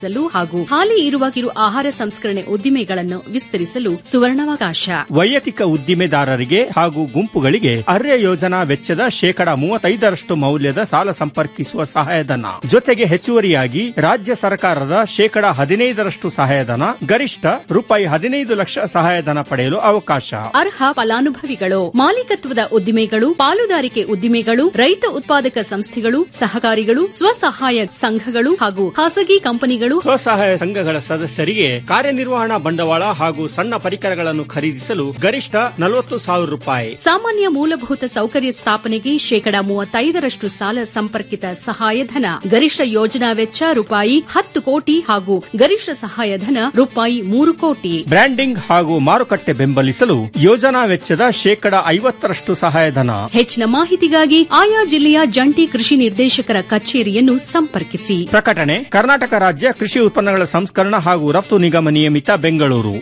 ಲು ಹಾಗೂ ಹಾಲಿ ಇರುವ ಕಿರು ಆಹಾರ ಸಂಸ್ಕರಣೆ ಉದ್ದಿಮೆಗಳನ್ನು ವಿಸ್ತರಿಸಲು ಸುವರ್ಣಾವಕಾಶ ವೈಯಕ್ತಿಕ ಉದ್ದಿಮೆದಾರರಿಗೆ ಹಾಗೂ ಗುಂಪುಗಳಿಗೆ ಅರ್ಯ ಯೋಜನಾ ವೆಚ್ಚದ ಶೇಕಡ ಮೂವತ್ತೈದರಷ್ಟು ಮೌಲ್ಯದ ಸಾಲ ಸಂಪರ್ಕಿಸುವ ಸಹಾಯಧನ ಜೊತೆಗೆ ಹೆಚ್ಚುವರಿಯಾಗಿ ರಾಜ್ಯ ಸರ್ಕಾರದ ಶೇಕಡ ಹದಿನೈದರಷ್ಟು ಸಹಾಯಧನ ಗರಿಷ್ಠ ರೂಪಾಯಿ ಹದಿನೈದು ಲಕ್ಷ ಸಹಾಯಧನ ಪಡೆಯಲು ಅವಕಾಶ ಅರ್ಹ ಫಲಾನುಭವಿಗಳು ಮಾಲೀಕತ್ವದ ಉದ್ದಿಮೆಗಳು ಪಾಲುದಾರಿಕೆ ಉದ್ದಿಮೆಗಳು ರೈತ ಉತ್ಪಾದಕ ಸಂಸ್ಥೆಗಳು ಸಹಕಾರಿಗಳು ಸ್ವಸಹಾಯ ಸಂಘಗಳು ಹಾಗೂ ಖಾಸಗಿ ಕಂಪನಿಗಳು ಸ್ವಸಹಾಯ ಸಂಘಗಳ ಸದಸ್ಯರಿಗೆ ಕಾರ್ಯನಿರ್ವಹಣಾ ಬಂಡವಾಳ ಹಾಗೂ ಸಣ್ಣ ಪರಿಕರಗಳನ್ನು ಖರೀದಿಸಲು ಗರಿಷ್ಠ ನಲವತ್ತು ಸಾವಿರ ರೂಪಾಯಿ ಸಾಮಾನ್ಯ ಮೂಲಭೂತ ಸೌಕರ್ಯ ಸ್ಥಾಪನೆಗೆ ಶೇಕಡ ಮೂವತ್ತೈದರಷ್ಟು ಸಾಲ ಸಂಪರ್ಕಿತ ಸಹಾಯಧನ ಗರಿಷ್ಠ ಯೋಜನಾ ವೆಚ್ಚ ರೂಪಾಯಿ ಹತ್ತು ಕೋಟಿ ಹಾಗೂ ಗರಿಷ್ಠ ಸಹಾಯಧನ ರೂಪಾಯಿ ಮೂರು ಕೋಟಿ ಬ್ರ್ಯಾಂಡಿಂಗ್ ಹಾಗೂ ಮಾರುಕಟ್ಟೆ ಬೆಂಬಲಿಸಲು ಯೋಜನಾ ವೆಚ್ಚದ ಶೇಕಡ ಐವತ್ತರಷ್ಟು ಸಹಾಯಧನ ಹೆಚ್ಚಿನ ಮಾಹಿತಿಗಾಗಿ ಆಯಾ ಜಿಲ್ಲೆಯ ಜಂಟಿ ಕೃಷಿ ನಿರ್ದೇಶಕರ ಕಚೇರಿಯನ್ನು ಸಂಪರ್ಕಿಸಿ ಪ್ರಕಟಣೆ ಕರ್ನಾಟಕ ರಾಜ್ಯ ಕೃಷಿ ಉತ್ಪನ್ನಗಳ ಸಂಸ್ಕರಣ ಹಾಗೂ ರಫ್ತು ನಿಗಮ ನಿಯಮಿತ ಬೆಂಗಳೂರು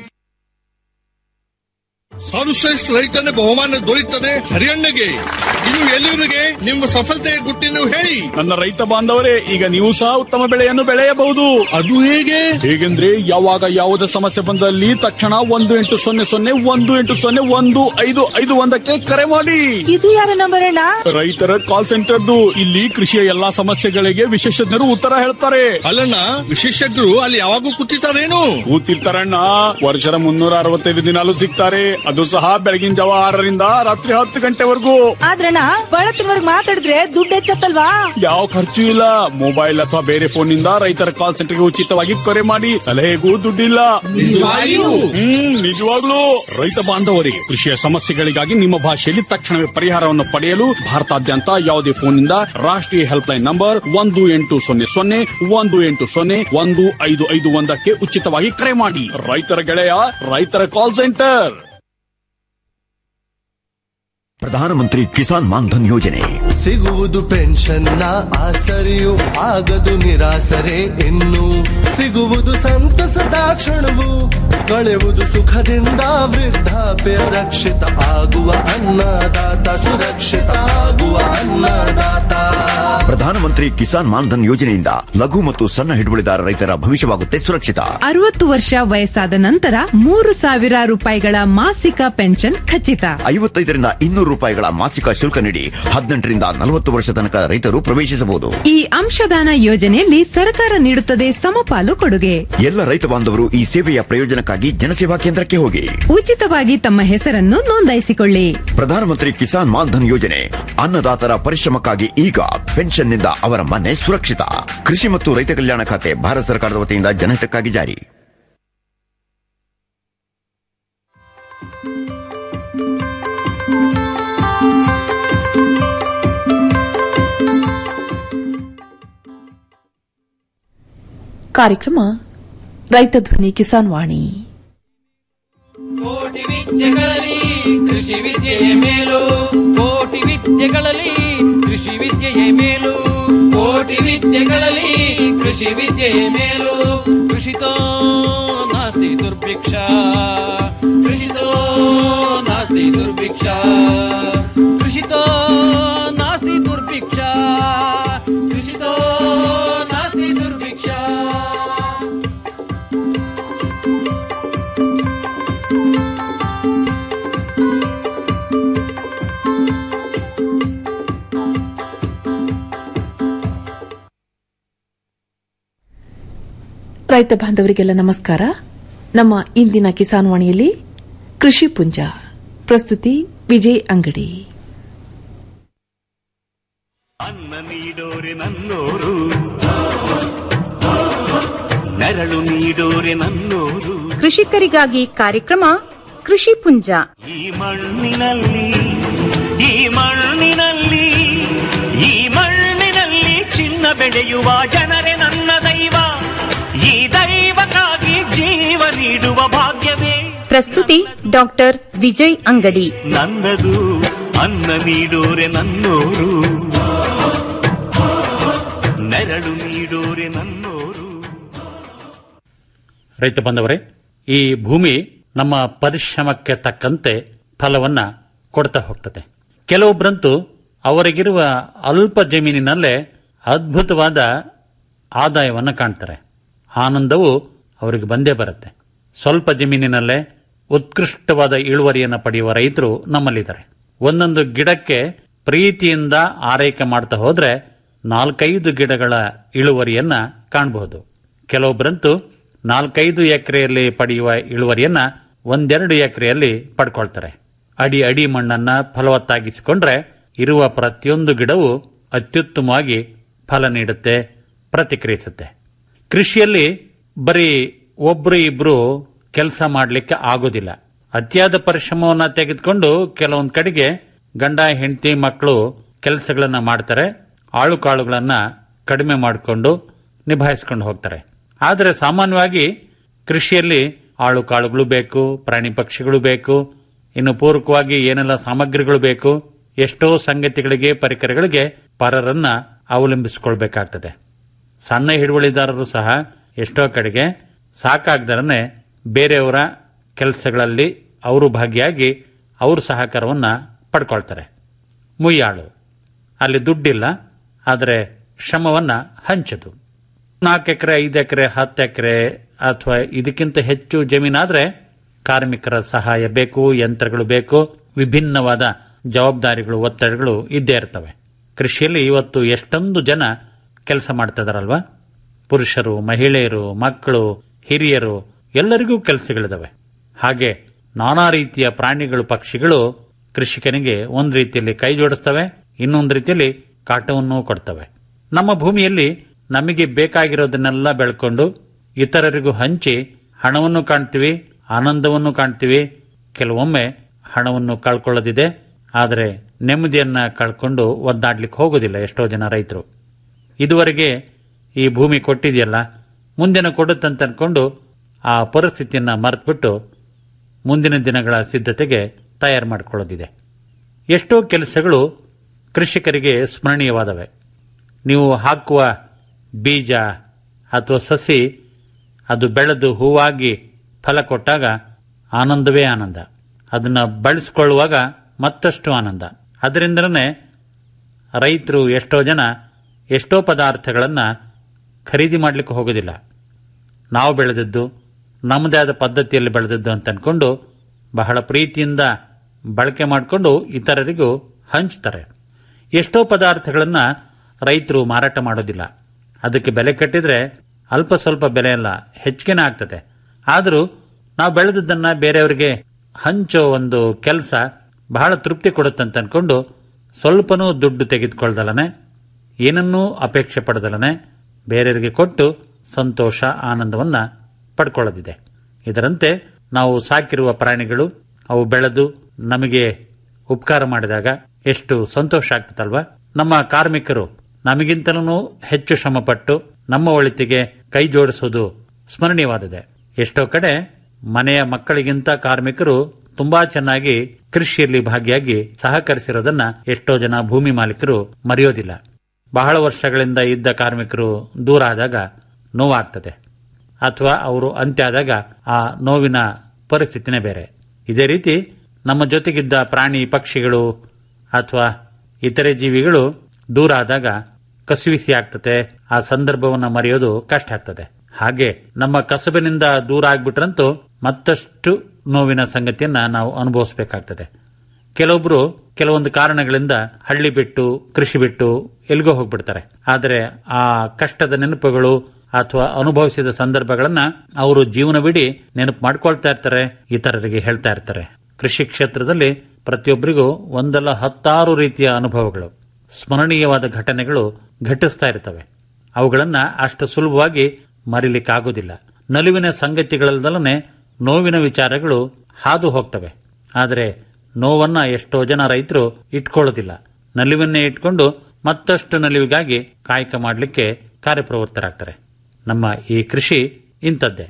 ಸರ್ವಶ್ರೇಷ್ಠ ರೈತನ ಬಹುಮಾನ ದೊರೆಯುತ್ತದೆ ಹರಿಯಣ್ಣಗೆ ಇದು ಎಲ್ಲಿವರಿಗೆ ನಿಮ್ಮ ಸಫಲತೆಯ ಗುಟ್ಟಿನ ಹೇಳಿ ನನ್ನ ರೈತ ಬಾಂಧವರೇ ಈಗ ನೀವು ಸಹ ಉತ್ತಮ ಬೆಳೆಯನ್ನು ಬೆಳೆಯಬಹುದು ಅದು ಹೇಗೆ ಹೇಗೆಂದ್ರೆ ಯಾವಾಗ ಯಾವುದೇ ಸಮಸ್ಯೆ ಬಂದಲ್ಲಿ ತಕ್ಷಣ ಒಂದು ಎಂಟು ಸೊನ್ನೆ ಸೊನ್ನೆ ಒಂದು ಎಂಟು ಸೊನ್ನೆ ಒಂದು ಐದು ಐದು ಒಂದಕ್ಕೆ ಕರೆ ಮಾಡಿ ಇದು ಯಾರ ನಂಬರ್ ಅಣ್ಣ ರೈತರ ಕಾಲ್ ಸೆಂಟರ್ದು ಇಲ್ಲಿ ಕೃಷಿಯ ಎಲ್ಲಾ ಸಮಸ್ಯೆಗಳಿಗೆ ವಿಶೇಷಜ್ಞರು ಉತ್ತರ ಹೇಳ್ತಾರೆ ಅಲ್ಲಣ್ಣ ವಿಶೇಷಜ್ಞರು ಅಲ್ಲಿ ಯಾವಾಗೂ ಕೂತಿರ್ತಾರೇನು ಕೂತಿರ್ತಾರಣ್ಣ ವರ್ಷದ ಮುನ್ನೂರ ಅರವತ್ತೈದು ದಿನಾಲು ಸಿಗ್ತಾರೆ ಅದು ಸಹ ಬೆಳಗಿನ ಜಾವ ಆರರಿಂದ ರಾತ್ರಿ ಹತ್ತು ಗಂಟೆವರೆಗೂ ಆದ್ರಣ್ಣ ಬಳತ್ತಿನವರ್ಗ್ ಮಾತಾಡಿದ್ರೆ ದುಡ್ಡು ಹೆಚ್ಚತ್ತಲ್ವಾ ಯಾವ ಖರ್ಚು ಇಲ್ಲ ಮೊಬೈಲ್ ಅಥವಾ ಬೇರೆ ಫೋನ್ ನಿಂದ ರೈತರ ಕಾಲ್ ಸೆಂಟರ್ಗೆ ಉಚಿತವಾಗಿ ಕರೆ ಮಾಡಿ ಸಲಹೆಗೂ ದುಡ್ಡಿಲ್ಲ ನಿಜವಾಗಿಯೂ? ಹ್ಮ್ ನಿಜವಾಗ್ಲೂ ರೈತ ಬಾಂಧವರೇ ಕೃಷಿಯ ಸಮಸ್ಯೆಗಳಿಗಾಗಿ ನಿಮ್ಮ ಭಾಷೆಯಲ್ಲಿ ತಕ್ಷಣವೇ ಪರಿಹಾರವನ್ನು ಪಡೆಯಲು ಭಾರತಾದ್ಯಂತ ಯಾವುದೇ ಫೋನ್ನಿಂದ ರಾಷ್ಟ್ರೀಯ ಹೆಲ್ಪ್ಲೈನ್ ನಂಬರ್ ಒಂದು ಎಂಟು ಸೊನ್ನೆ ಸೊನ್ನೆ ಒಂದು ಎಂಟು ಸೊನ್ನೆ ಒಂದು ಐದು ಐದು ಒಂದಕ್ಕೆ ಉಚಿತವಾಗಿ ಕರೆ ಮಾಡಿ ರೈತರ ಗೆಳೆಯ ರೈತರ ಕಾಲ್ ಸೆಂಟರ್ ಪ್ರಧಾನಮಂತ್ರಿ ಕಿಸಾನ್ ಮಾನ್ಧನ್ ಯೋಜನೆ ಸಿಗುವುದು ಪೆನ್ಷನ್ನ ಆಸರೆಯು ಆಗದು ನಿರಾಸರೆ ಇನ್ನು ಸಿಗುವುದು ಸಂತಸದ ಕ್ಷಣವು ಕಳೆಯುವುದು ಸುಖದಿಂದ ವೃದ್ಧಾಪ್ಯ ರಕ್ಷಿತ ಆಗುವ ಅನ್ನದಾತ ಸುರಕ್ಷಿತ ಆಗುವ ಅನ್ನದಾತ ಪ್ರಧಾನಮಂತ್ರಿ ಕಿಸಾನ್ ಮಾನ್ಧನ್ ಯೋಜನೆಯಿಂದ ಲಘು ಮತ್ತು ಸಣ್ಣ ಹಿಡುವಳಿದಾರ ರೈತರ ಭವಿಷ್ಯವಾಗುತ್ತೆ ಸುರಕ್ಷಿತ ಅರವತ್ತು ವರ್ಷ ವಯಸ್ಸಾದ ನಂತರ ಮೂರು ಸಾವಿರ ರೂಪಾಯಿಗಳ ಮಾಸಿಕ ಪೆನ್ಷನ್ ಖಚಿತ ಐವತ್ತೈದರಿಂದ ಇನ್ನೂರು ರೂಪಾಯಿಗಳ ಮಾಸಿಕ ಶುಲ್ಕ ನೀಡಿ ಹದಿನೆಂಟರಿಂದ ನಲವತ್ತು ವರ್ಷ ತನಕ ರೈತರು ಪ್ರವೇಶಿಸಬಹುದು ಈ ಅಂಶದಾನ ಯೋಜನೆಯಲ್ಲಿ ಸರ್ಕಾರ ನೀಡುತ್ತದೆ ಸಮಪಾಲು ಕೊಡುಗೆ ಎಲ್ಲ ರೈತ ಬಾಂಧವರು ಈ ಸೇವೆಯ ಪ್ರಯೋಜನಕ್ಕಾಗಿ ಜನಸೇವಾ ಕೇಂದ್ರಕ್ಕೆ ಹೋಗಿ ಉಚಿತವಾಗಿ ತಮ್ಮ ಹೆಸರನ್ನು ನೋಂದಾಯಿಸಿಕೊಳ್ಳಿ ಪ್ರಧಾನಮಂತ್ರಿ ಕಿಸಾನ್ ಮಾನ್ಧನ್ ಯೋಜನೆ ಅನ್ನದಾತರ ಪರಿಶ್ರಮಕ್ಕಾಗಿ ಈಗ ಪೆನ್ಷನ್ನಿಂದ ಅವರ ಮನೆ ಸುರಕ್ಷಿತ ಕೃಷಿ ಮತ್ತು ರೈತ ಕಲ್ಯಾಣ ಖಾತೆ ಭಾರತ ಸರ್ಕಾರದ ವತಿಯಿಂದ ಜನಹಿತಕ್ಕಾಗಿ ಜಾರಿ ಕಾರ್ಯಕ್ರಮ ರೈತ ಧ್ವನಿ ಕಿಸಾನ್ ವಾಣಿ ಕೋಟಿ ವಿದ್ಯೆಗಳಲ್ಲಿ ಕೃಷಿ ವಿದ್ಯೆಯೇ ಮೇಲು ಕೋಟಿ ವಿದ್ಯೆಗಳಲ್ಲಿ ಕೃಷಿ ವಿದ್ಯೆಯೇ ಮೇಲು ಕೋಟಿ ವಿದ್ಯೆಗಳಲ್ಲಿ ಕೃಷಿ ವಿದ್ಯೆಯೇ ಮೇಲು ಕೃಷಿತೋ ನಾಸ್ತಿ ದುರ್ಭಿಕ್ಷ ಕೃಷಿತೋ ನಾಸ್ತಿ ದುರ್ಭಿಕ್ಷ ಕೃಷಿತೋ ನಾಸ್ತಿ ದುರ್ಭಿಕ್ಷ ಕೃಷಿತೋ ನಾಸ್ತಿ ದುರ್ಭಿಕ್ಷ ರೈತ ಬಾಂಧವರಿಗೆಲ್ಲ ನಮಸ್ಕಾರ ನಮ್ಮ ಇಂದಿನ ಕಿಸಾನ್ ವಾಣಿಯಲ್ಲಿ ಕೃಷಿ ಪುಂಜ ಪ್ರಸ್ತುತಿ ವಿಜಯ್ ಅಂಗಡಿ ಅನ್ನ ನೀಡೋರೆ ನನ್ನೋರು ನೆರಳು ನೀಡೋರೆ ನನ್ನೋರು ಕೃಷಿಕರಿಗಾಗಿ ಕಾರ್ಯಕ್ರಮ ಕೃಷಿ ಪುಂಜ ಈ ಮಣ್ಣಿನಲ್ಲಿ ಈ ಮಣ್ಣಿನಲ್ಲಿ ಈ ಮಣ್ಣಿನಲ್ಲಿ ಚಿನ್ನ ಬೆಳೆಯುವ ಜನರೇ ನನ್ನ ದೈವ ಈ ದೈವಕ್ಕಾಗಿ ಜೀವ ನೀಡುವ ಭಾಗ್ಯವೇ ಪ್ರಸ್ತುತಿ ಡಾಕ್ಟರ್ ವಿಜಯ್ ಅಂಗಡಿ ನನ್ನದು ಅನ್ನ ನೀಡೋರೆ ನನ್ನೋರು ನೆರಳು ನೀಡೋರೆ ನನ್ನೋರು ರೈತ ಬಂದವರೇ ಈ ಭೂಮಿ ನಮ್ಮ ಪರಿಶ್ರಮಕ್ಕೆ ತಕ್ಕಂತೆ ಫಲವನ್ನ ಕೊಡ್ತಾ ಹೋಗ್ತದೆ ಕೆಲವೊಬ್ಬರಂತೂ ಅವರಿಗಿರುವ ಅಲ್ಪ ಜಮೀನಿನಲ್ಲೇ ಅದ್ಭುತವಾದ ಆದಾಯವನ್ನು ಕಾಣ್ತಾರೆ ಆನಂದವು ಅವರಿಗೆ ಬಂದೇ ಬರುತ್ತೆ ಸ್ವಲ್ಪ ಜಮೀನಿನಲ್ಲೇ ಉತ್ಕೃಷ್ಟವಾದ ಇಳುವರಿಯನ್ನು ಪಡೆಯುವ ರೈತರು ನಮ್ಮಲ್ಲಿದ್ದಾರೆ ಒಂದೊಂದು ಗಿಡಕ್ಕೆ ಪ್ರೀತಿಯಿಂದ ಆರೈಕೆ ಮಾಡ್ತಾ ಹೋದ್ರೆ ನಾಲ್ಕೈದು ಗಿಡಗಳ ಇಳುವರಿಯನ್ನ ಕಾಣಬಹುದು ಕೆಲವೊಬ್ಬರಂತೂ ನಾಲ್ಕೈದು ಎಕರೆಯಲ್ಲಿ ಪಡೆಯುವ ಇಳುವರಿಯನ್ನ ಒಂದೆರಡು ಎಕರೆಯಲ್ಲಿ ಪಡ್ಕೊಳ್ತಾರೆ ಅಡಿ ಅಡಿ ಮಣ್ಣನ್ನ ಫಲವತ್ತಾಗಿಸಿಕೊಂಡ್ರೆ ಇರುವ ಪ್ರತಿಯೊಂದು ಗಿಡವು ಅತ್ಯುತ್ತಮವಾಗಿ ಫಲ ನೀಡುತ್ತೆ ಪ್ರತಿಕ್ರಿಯಿಸುತ್ತೆ ಕೃಷಿಯಲ್ಲಿ ಬರೀ ಒಬ್ರು ಇಬ್ರು ಕೆಲಸ ಮಾಡಲಿಕ್ಕೆ ಆಗೋದಿಲ್ಲ ಅತಿಯಾದ ಪರಿಶ್ರಮವನ್ನ ತೆಗೆದುಕೊಂಡು ಕೆಲವೊಂದು ಕಡೆಗೆ ಗಂಡ ಹೆಂಡತಿ ಮಕ್ಕಳು ಕೆಲಸಗಳನ್ನ ಮಾಡ್ತಾರೆ ಆಳು ಕಾಳುಗಳನ್ನ ಕಡಿಮೆ ಮಾಡಿಕೊಂಡು ನಿಭಾಯಿಸ್ಕೊಂಡು ಹೋಗ್ತಾರೆ ಆದರೆ ಸಾಮಾನ್ಯವಾಗಿ ಕೃಷಿಯಲ್ಲಿ ಆಳು ಕಾಳುಗಳು ಬೇಕು ಪ್ರಾಣಿ ಪಕ್ಷಿಗಳು ಬೇಕು ಇನ್ನು ಪೂರಕವಾಗಿ ಏನೆಲ್ಲ ಸಾಮಗ್ರಿಗಳು ಬೇಕು ಎಷ್ಟೋ ಸಂಗತಿಗಳಿಗೆ ಪರಿಕರಗಳಿಗೆ ಪರರನ್ನ ಅವಲಂಬಿಸಿಕೊಳ್ಬೇಕಾಗ್ತದೆ ಸಣ್ಣ ಹಿಡುವಳಿದಾರರು ಸಹ ಎಷ್ಟೋ ಕಡೆಗೆ ಸಾಕಾಗ್ದರನೆ ಬೇರೆಯವರ ಕೆಲಸಗಳಲ್ಲಿ ಅವರು ಭಾಗಿಯಾಗಿ ಅವ್ರ ಸಹಕಾರವನ್ನ ಪಡ್ಕೊಳ್ತಾರೆ ಮುಯ್ಯಾಳು ಅಲ್ಲಿ ದುಡ್ಡಿಲ್ಲ ಆದರೆ ಶ್ರಮವನ್ನ ಹಂಚದು ನಾಲ್ಕು ಎಕರೆ ಐದು ಎಕರೆ ಹತ್ತು ಎಕರೆ ಅಥವಾ ಇದಕ್ಕಿಂತ ಹೆಚ್ಚು ಜಮೀನಾದ್ರೆ ಕಾರ್ಮಿಕರ ಸಹಾಯ ಬೇಕು ಯಂತ್ರಗಳು ಬೇಕು ವಿಭಿನ್ನವಾದ ಜವಾಬ್ದಾರಿಗಳು ಒತ್ತಡಗಳು ಇದ್ದೇ ಇರ್ತವೆ ಕೃಷಿಯಲ್ಲಿ ಇವತ್ತು ಎಷ್ಟೊಂದು ಜನ ಕೆಲಸ ಮಾಡ್ತಾ ಇದಾರಲ್ವಾ ಪುರುಷರು ಮಹಿಳೆಯರು ಮಕ್ಕಳು ಹಿರಿಯರು ಎಲ್ಲರಿಗೂ ಕೆಲಸಗಳಿದಾವೆ ಹಾಗೆ ನಾನಾ ರೀತಿಯ ಪ್ರಾಣಿಗಳು ಪಕ್ಷಿಗಳು ಕೃಷಿಕನಿಗೆ ಒಂದು ರೀತಿಯಲ್ಲಿ ಕೈ ಜೋಡಿಸ್ತವೆ ಇನ್ನೊಂದು ರೀತಿಯಲ್ಲಿ ಕಾಟವನ್ನು ಕೊಡ್ತವೆ ನಮ್ಮ ಭೂಮಿಯಲ್ಲಿ ನಮಗೆ ಬೇಕಾಗಿರೋದನ್ನೆಲ್ಲ ಬೆಳ್ಕೊಂಡು ಇತರರಿಗೂ ಹಂಚಿ ಹಣವನ್ನು ಕಾಣ್ತೀವಿ ಆನಂದವನ್ನು ಕಾಣ್ತೀವಿ ಕೆಲವೊಮ್ಮೆ ಹಣವನ್ನು ಕಳ್ಕೊಳ್ಳೋದಿದೆ ಆದರೆ ನೆಮ್ಮದಿಯನ್ನ ಕಳ್ಕೊಂಡು ಒದ್ದಾಡ್ಲಿಕ್ಕೆ ಹೋಗೋದಿಲ್ಲ ಎಷ್ಟೋ ಜನ ರೈತರು ಇದುವರೆಗೆ ಈ ಭೂಮಿ ಕೊಟ್ಟಿದೆಯಲ್ಲ ಮುಂದಿನ ಕೊಡುತ್ತಂತ ಅನ್ಕೊಂಡು ಆ ಪರಿಸ್ಥಿತಿಯನ್ನ ಮರೆತುಬಿಟ್ಟು ಮುಂದಿನ ದಿನಗಳ ಸಿದ್ಧತೆಗೆ ತಯಾರು ಮಾಡಿಕೊಳ್ಳೋದಿದೆ ಎಷ್ಟೋ ಕೆಲಸಗಳು ಕೃಷಿಕರಿಗೆ ಸ್ಮರಣೀಯವಾದವೆ ನೀವು ಹಾಕುವ ಬೀಜ ಅಥವಾ ಸಸಿ ಅದು ಬೆಳೆದು ಹೂವಾಗಿ ಫಲ ಕೊಟ್ಟಾಗ ಆನಂದವೇ ಆನಂದ ಅದನ್ನು ಬಳಸಿಕೊಳ್ಳುವಾಗ ಮತ್ತಷ್ಟು ಆನಂದ ಅದರಿಂದಲೇ ರೈತರು ಎಷ್ಟೋ ಜನ ಎಷ್ಟೋ ಪದಾರ್ಥಗಳನ್ನು ಖರೀದಿ ಮಾಡಲಿಕ್ಕೆ ಹೋಗೋದಿಲ್ಲ ನಾವು ಬೆಳೆದದ್ದು ನಮ್ಮದೇ ಆದ ಪದ್ಧತಿಯಲ್ಲಿ ಬೆಳೆದದ್ದು ಅಂತ ಅನ್ಕೊಂಡು ಬಹಳ ಪ್ರೀತಿಯಿಂದ ಬಳಕೆ ಮಾಡಿಕೊಂಡು ಇತರರಿಗೂ ಹಂಚ್ತಾರೆ ಎಷ್ಟೋ ಪದಾರ್ಥಗಳನ್ನು ರೈತರು ಮಾರಾಟ ಮಾಡೋದಿಲ್ಲ ಅದಕ್ಕೆ ಬೆಲೆ ಕಟ್ಟಿದ್ರೆ ಅಲ್ಪ ಸ್ವಲ್ಪ ಬೆಲೆ ಅಲ್ಲ ಹೆಚ್ಚಿಗೆನೇ ಆಗ್ತದೆ ಆದರೂ ನಾವು ಬೆಳೆದದ್ದನ್ನ ಬೇರೆಯವರಿಗೆ ಹಂಚೋ ಒಂದು ಕೆಲಸ ಬಹಳ ತೃಪ್ತಿ ಕೊಡುತ್ತಂತ ಅನ್ಕೊಂಡು ಸ್ವಲ್ಪನೂ ದುಡ್ಡು ತೆಗೆದುಕೊಳ್ದಲನೆ ಏನನ್ನೂ ಅಪೇಕ್ಷೆ ಪಡೆದಲನೆ ಬೇರೆಯವರಿಗೆ ಕೊಟ್ಟು ಸಂತೋಷ ಆನಂದವನ್ನ ಪಡ್ಕೊಳ್ಳೋದಿದೆ ಇದರಂತೆ ನಾವು ಸಾಕಿರುವ ಪ್ರಾಣಿಗಳು ಅವು ಬೆಳೆದು ನಮಗೆ ಉಪಕಾರ ಮಾಡಿದಾಗ ಎಷ್ಟು ಸಂತೋಷ ಆಗ್ತದಲ್ವಾ ನಮ್ಮ ಕಾರ್ಮಿಕರು ನಮಗಿಂತಲೂ ಹೆಚ್ಚು ಶ್ರಮಪಟ್ಟು ನಮ್ಮ ಒಳಿತಿಗೆ ಕೈ ಜೋಡಿಸೋದು ಸ್ಮರಣೀಯವಾದಿದೆ ಎಷ್ಟೋ ಕಡೆ ಮನೆಯ ಮಕ್ಕಳಿಗಿಂತ ಕಾರ್ಮಿಕರು ತುಂಬಾ ಚೆನ್ನಾಗಿ ಕೃಷಿಯಲ್ಲಿ ಭಾಗಿಯಾಗಿ ಸಹಕರಿಸಿರೋದನ್ನ ಎಷ್ಟೋ ಜನ ಭೂಮಿ ಮಾಲೀಕರು ಮರೆಯೋದಿಲ್ಲ ಬಹಳ ವರ್ಷಗಳಿಂದ ಇದ್ದ ಕಾರ್ಮಿಕರು ದೂರ ಆದಾಗ ನೋವಾಗ್ತದೆ ಅಥವಾ ಅವರು ಅಂತ್ಯ ಆದಾಗ ಆ ನೋವಿನ ಪರಿಸ್ಥಿತಿನೇ ಬೇರೆ ಇದೇ ರೀತಿ ನಮ್ಮ ಜೊತೆಗಿದ್ದ ಪ್ರಾಣಿ ಪಕ್ಷಿಗಳು ಅಥವಾ ಇತರೆ ಜೀವಿಗಳು ದೂರ ಆದಾಗ ಕಸಿವಿಸಿ ಆಗ್ತದೆ ಆ ಸಂದರ್ಭವನ್ನ ಮರೆಯೋದು ಕಷ್ಟ ಆಗ್ತದೆ ಹಾಗೆ ನಮ್ಮ ಕಸಬಿನಿಂದ ದೂರ ಆಗ್ಬಿಟ್ರಂತೂ ಮತ್ತಷ್ಟು ನೋವಿನ ಸಂಗತಿಯನ್ನ ನಾವು ಅನುಭವಿಸಬೇಕಾಗ್ತದೆ ಕೆಲವೊಬ್ರು ಕೆಲವೊಂದು ಕಾರಣಗಳಿಂದ ಹಳ್ಳಿ ಬಿಟ್ಟು ಕೃಷಿ ಬಿಟ್ಟು ಎಲ್ಗೋ ಹೋಗ್ಬಿಡ್ತಾರೆ ಆದರೆ ಆ ಕಷ್ಟದ ನೆನಪುಗಳು ಅಥವಾ ಅನುಭವಿಸಿದ ಸಂದರ್ಭಗಳನ್ನ ಅವರು ಜೀವನವಿಡೀ ನೆನಪು ಮಾಡ್ಕೊಳ್ತಾ ಇರ್ತಾರೆ ಇತರರಿಗೆ ಹೇಳ್ತಾ ಇರ್ತಾರೆ ಕೃಷಿ ಕ್ಷೇತ್ರದಲ್ಲಿ ಪ್ರತಿಯೊಬ್ಬರಿಗೂ ಒಂದಲ್ಲ ಹತ್ತಾರು ರೀತಿಯ ಅನುಭವಗಳು ಸ್ಮರಣೀಯವಾದ ಘಟನೆಗಳು ಘಟಿಸ್ತಾ ಇರ್ತವೆ ಅವುಗಳನ್ನ ಅಷ್ಟು ಸುಲಭವಾಗಿ ಮರಿಲಿಕ್ಕಾಗೋದಿಲ್ಲ ನಲಿವಿನ ಸಂಗತಿಗಳಲ್ಲದಲ್ಲೇ ನೋವಿನ ವಿಚಾರಗಳು ಹಾದು ಹೋಗ್ತವೆ ಆದರೆ ನೋವನ್ನ ಎಷ್ಟೋ ಜನ ರೈತರು ಇಟ್ಕೊಳ್ಳೋದಿಲ್ಲ ನಲಿವನ್ನೇ ಇಟ್ಕೊಂಡು ಮತ್ತಷ್ಟು ನಲಿವಿಗಾಗಿ ಕಾಯಕ ಮಾಡಲಿಕ್ಕೆ ಕಾರ್ಯಪ್ರವೃತ್ತರಾಗ್ತಾರೆ ನಮ್ಮ ಈ ಕೃಷಿ ಇಂಥದ್ದೇ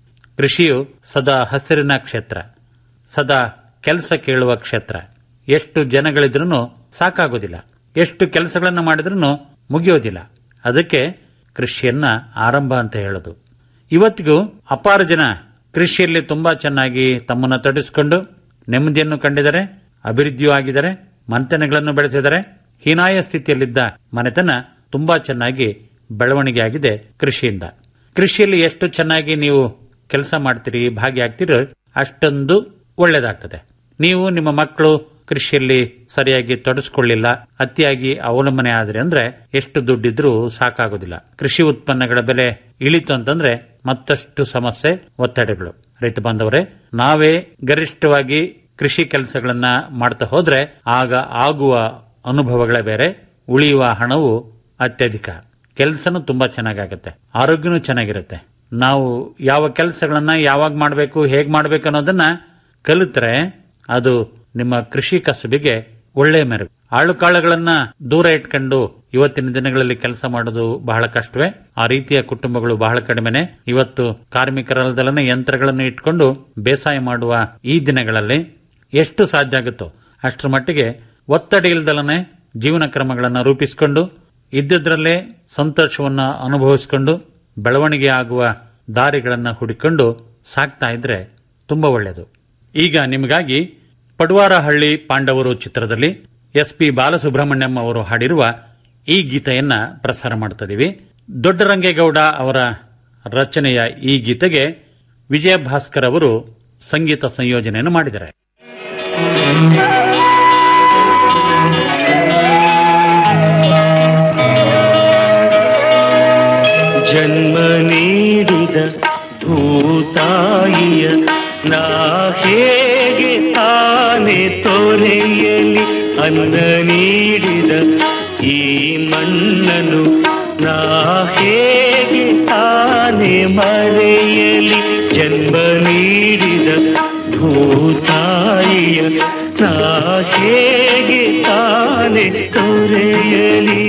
ಕೃಷಿಯು ಸದಾ ಹಸಿರಿನ ಕ್ಷೇತ್ರ ಸದಾ ಕೆಲಸ ಕೇಳುವ ಕ್ಷೇತ್ರ ಎಷ್ಟು ಜನಗಳಿದ್ರೂ ಸಾಕಾಗೋದಿಲ್ಲ ಎಷ್ಟು ಕೆಲಸಗಳನ್ನು ಮಾಡಿದ್ರೂ ಮುಗಿಯೋದಿಲ್ಲ ಅದಕ್ಕೆ ಕೃಷಿಯನ್ನ ಆರಂಭ ಅಂತ ಹೇಳೋದು ಇವತ್ತಿಗೂ ಅಪಾರ ಜನ ಕೃಷಿಯಲ್ಲಿ ತುಂಬಾ ಚೆನ್ನಾಗಿ ತಮ್ಮನ್ನ ತೊಡಗಿಸಿಕೊಂಡು ನೆಮ್ಮದಿಯನ್ನು ಕಂಡಿದ್ದಾರೆ ಅಭಿವೃದ್ಧಿಯೂ ಆಗಿದ್ದಾರೆ ಮನೆತನಗಳನ್ನು ಬೆಳೆಸಿದ್ದಾರೆ ಹೀನಾಯ ಸ್ಥಿತಿಯಲ್ಲಿದ್ದ ಮನೆತನ ತುಂಬಾ ಚೆನ್ನಾಗಿ ಬೆಳವಣಿಗೆ ಆಗಿದೆ ಕೃಷಿಯಿಂದ ಕೃಷಿಯಲ್ಲಿ ಎಷ್ಟು ಚೆನ್ನಾಗಿ ನೀವು ಕೆಲಸ ಮಾಡ್ತೀರಿ ಭಾಗಿಯಾಗ್ತೀರಿ ಅಷ್ಟೊಂದು ಒಳ್ಳೇದಾಗ್ತದೆ ನೀವು ನಿಮ್ಮ ಮಕ್ಕಳು ಕೃಷಿಯಲ್ಲಿ ಸರಿಯಾಗಿ ತೊಡಸ್ಕೊಳ್ಳಿಲ್ಲ ಅತಿಯಾಗಿ ಅವಲಂಬನೆ ಆದ್ರೆ ಅಂದ್ರೆ ಎಷ್ಟು ದುಡ್ಡಿದ್ರೂ ಸಾಕಾಗೋದಿಲ್ಲ ಕೃಷಿ ಉತ್ಪನ್ನಗಳ ಬೆಲೆ ಇಳಿತು ಅಂತಂದ್ರೆ ಮತ್ತಷ್ಟು ಸಮಸ್ಯೆ ಒತ್ತಡಗಳು ರೈತ ಬಾಂಧವರೇ ನಾವೇ ಗರಿಷ್ಠವಾಗಿ ಕೃಷಿ ಕೆಲಸಗಳನ್ನ ಮಾಡ್ತಾ ಹೋದ್ರೆ ಆಗ ಆಗುವ ಅನುಭವಗಳೇ ಬೇರೆ ಉಳಿಯುವ ಹಣವು ಅತ್ಯಧಿಕ ಕೆಲಸನೂ ತುಂಬಾ ಚೆನ್ನಾಗಾಗತ್ತೆ ಆರೋಗ್ಯನೂ ಚೆನ್ನಾಗಿರುತ್ತೆ ನಾವು ಯಾವ ಕೆಲಸಗಳನ್ನ ಯಾವಾಗ ಮಾಡಬೇಕು ಹೇಗ್ ಮಾಡಬೇಕು ಅನ್ನೋದನ್ನ ಕಲಿತ್ರೆ ಅದು ನಿಮ್ಮ ಕೃಷಿ ಕಸುಬಿಗೆ ಒಳ್ಳೆಯ ಮೆರುಗು ಆಳು ಕಾಳುಗಳನ್ನ ದೂರ ಇಟ್ಕೊಂಡು ಇವತ್ತಿನ ದಿನಗಳಲ್ಲಿ ಕೆಲಸ ಮಾಡೋದು ಬಹಳ ಕಷ್ಟವೇ ಆ ರೀತಿಯ ಕುಟುಂಬಗಳು ಬಹಳ ಕಡಿಮೆನೆ ಇವತ್ತು ಕಾರ್ಮಿಕರಲ್ಲದಲ್ಲೇ ಯಂತ್ರಗಳನ್ನು ಇಟ್ಕೊಂಡು ಬೇಸಾಯ ಮಾಡುವ ಈ ದಿನಗಳಲ್ಲಿ ಎಷ್ಟು ಸಾಧ್ಯ ಆಗುತ್ತೋ ಅಷ್ಟರ ಮಟ್ಟಿಗೆ ಒತ್ತಡ ಇಲ್ದಲನೆ ಜೀವನ ಕ್ರಮಗಳನ್ನು ರೂಪಿಸಿಕೊಂಡು ಇದ್ದದ್ರಲ್ಲೇ ಸಂತೋಷವನ್ನ ಅನುಭವಿಸಿಕೊಂಡು ಬೆಳವಣಿಗೆ ಆಗುವ ದಾರಿಗಳನ್ನು ಹುಡುಕೊಂಡು ಸಾಕ್ತಾ ಇದ್ರೆ ತುಂಬಾ ಒಳ್ಳೆಯದು ಈಗ ನಿಮಗಾಗಿ ಪಡುವಾರಹಳ್ಳಿ ಪಾಂಡವರು ಚಿತ್ರದಲ್ಲಿ ಎಸ್ ಪಿ ಬಾಲಸುಬ್ರಹ್ಮಣ್ಯಂ ಅವರು ಹಾಡಿರುವ ಈ ಗೀತೆಯನ್ನ ಪ್ರಸಾರ ಮಾಡ್ತಿದ್ದೀವಿ ದೊಡ್ಡರಂಗೇಗೌಡ ಅವರ ರಚನೆಯ ಈ ಗೀತೆಗೆ ವಿಜಯ ಭಾಸ್ಕರ್ ಅವರು ಸಂಗೀತ ಸಂಯೋಜನೆಯನ್ನು ಮಾಡಿದ್ದಾರೆ ಜನ್ಮ ನೀಡಿದ ಭೂತಾಯಿಯ ನಾ ಹೇಗೆ ತಾನೆ ತೊರೆಯಲಿ ಅನ್ನ ನೀಡಿದ ಈ ಮಣ್ಣನು ನಾ ಹೇಗೆ ತಾನೆ ಮರೆಯಲಿ ಜನ್ಮ ನೀಡಿದ ಭೂತಾಯಿಯ ನಾ ಹೇಗೆ ತಾನೆ ತೊರೆಯಲಿ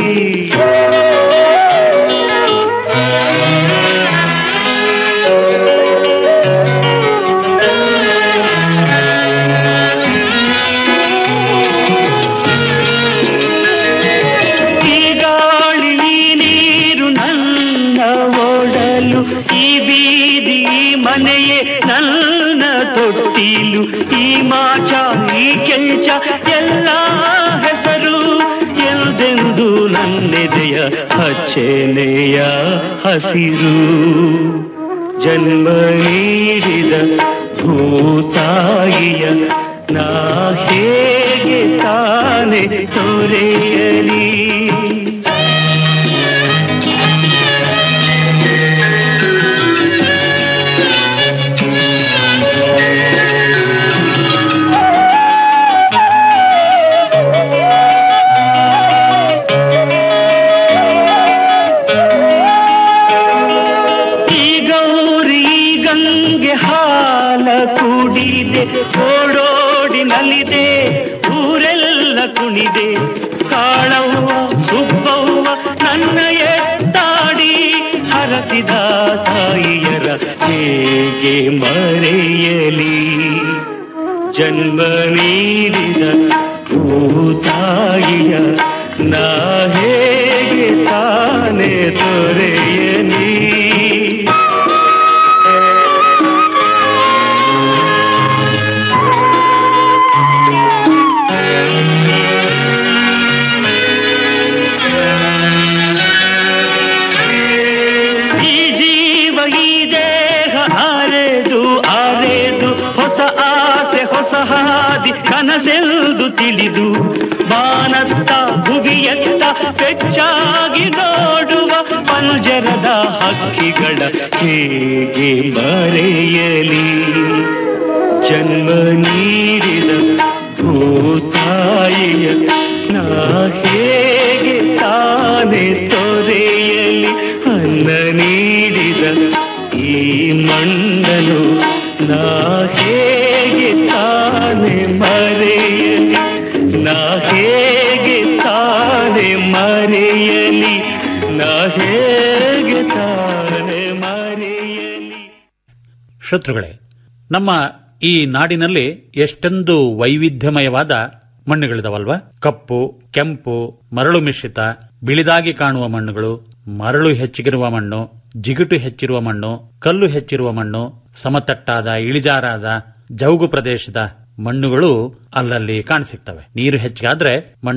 ಈ ಗಾಳಿ ಈ ನೀರು ನನ್ನ ಓಡಲು ಈ ಬೀದಿ ಈ ಮನೆಯೇ ನನ್ನ ತೊಟ್ಟಿಲು ಈ ಮಾಚ ಈ ಕೆಂಚ ಎಲ್ಲ ಹೆಸರು ಎಂದೆಂದು ನನ್ನೆದೆಯ ಹಚ್ಚೆನೆಯ ಹಸಿರು ಜನ್ಮ ನೀಡಿದ ಭೂತಾಯಿಯ ನಾ ಹೇಗೆ ತಾನೆ ತೊರೆಯಲಿ ಈ ಗೌರಿ ಈ ಗಂಗೆ ಹಾಲ ಕುಡಿದೆ ಓಡೋಡಿ ನಲಿದೆ ಊರೆಲ್ಲ ಕುಣಿದೆ ಕಾಳವ್ವ ಸುಬ್ಬವ್ವ ನನ್ನ ಎತ್ತಾಡಿ ಹರಸಿದ ತಾಯಿಯರ ಹೇಗೆ ಮರೆಯಲಿ ಜನ್ಮ ನೀಡಿದ ಭೂತಾಯಿಯ ನಾ ಹೇಗೆ ತಾನೆ ತೊರೆಯಲಿ ಈ ಜೀವ ಈ ದೇಹ ಆರೆದು ಆರೆದು ಹೊಸ ಆಸೆ ಹೊಸ ಹಾದಿ ಕನಸೆಂದು ತಿಳಿದು ಬಾನತ್ತ ಭುವಿಯತ್ತ ಪೆಚ್ಚಾಗಿ ನೋಡುವ ಪಂಜರದ ಹಕ್ಕಿಗಳ ಹೇಗೆ ಮರೆಯಲಿ ಜನ್ಮ ನೀಡಿದ ಭೂತಾಯಿಯ ನಾ ಹೇಗೆ ತಾನೆ ತೊರೆಯಲಿ ಅನ್ನ ನೀಡಿದ ಈ ಮಣ್ಣನು ನಾ ಹೇಗೆ ತಾನೆ ಮರೆಯಲಿ ನಾ ಹೇಗೆ ತಾನೆ ಮರೆಯಲಿ ನಾ ಹೇಗೆ ತಾನೆ ಮರೆಯಲಿ ಶತ್ರುಗಳೇ ನಮ್ಮ ಈ ನಾಡಿನಲ್ಲಿ ಎಷ್ಟೊಂದು ವೈವಿಧ್ಯಮಯವಾದ ಮಣ್ಣುಗಳಿದಾವಲ್ವಾ ಕಪ್ಪು ಕೆಂಪು ಮರಳು ಮಿಶ್ರಿತ ಬಿಳಿದಾಗಿ ಕಾಣುವ ಮಣ್ಣುಗಳು ಮರಳು ಹೆಚ್ಚಿಗಿರುವ ಮಣ್ಣು ಜಿಗುಟು ಹೆಚ್ಚಿರುವ ಮಣ್ಣು ಕಲ್ಲು ಹೆಚ್ಚಿರುವ ಮಣ್ಣು ಸಮತಟ್ಟಾದ ಇಳಿಜಾರಾದ ಜೌಗು ಪ್ರದೇಶದ ಮಣ್ಣುಗಳು ಅಲ್ಲಲ್ಲಿ ಕಾಣಸಿಗ್ತವೆ ನೀರು ಹೆಚ್ಚಾದ್ರೆ ಮಣ್ಣು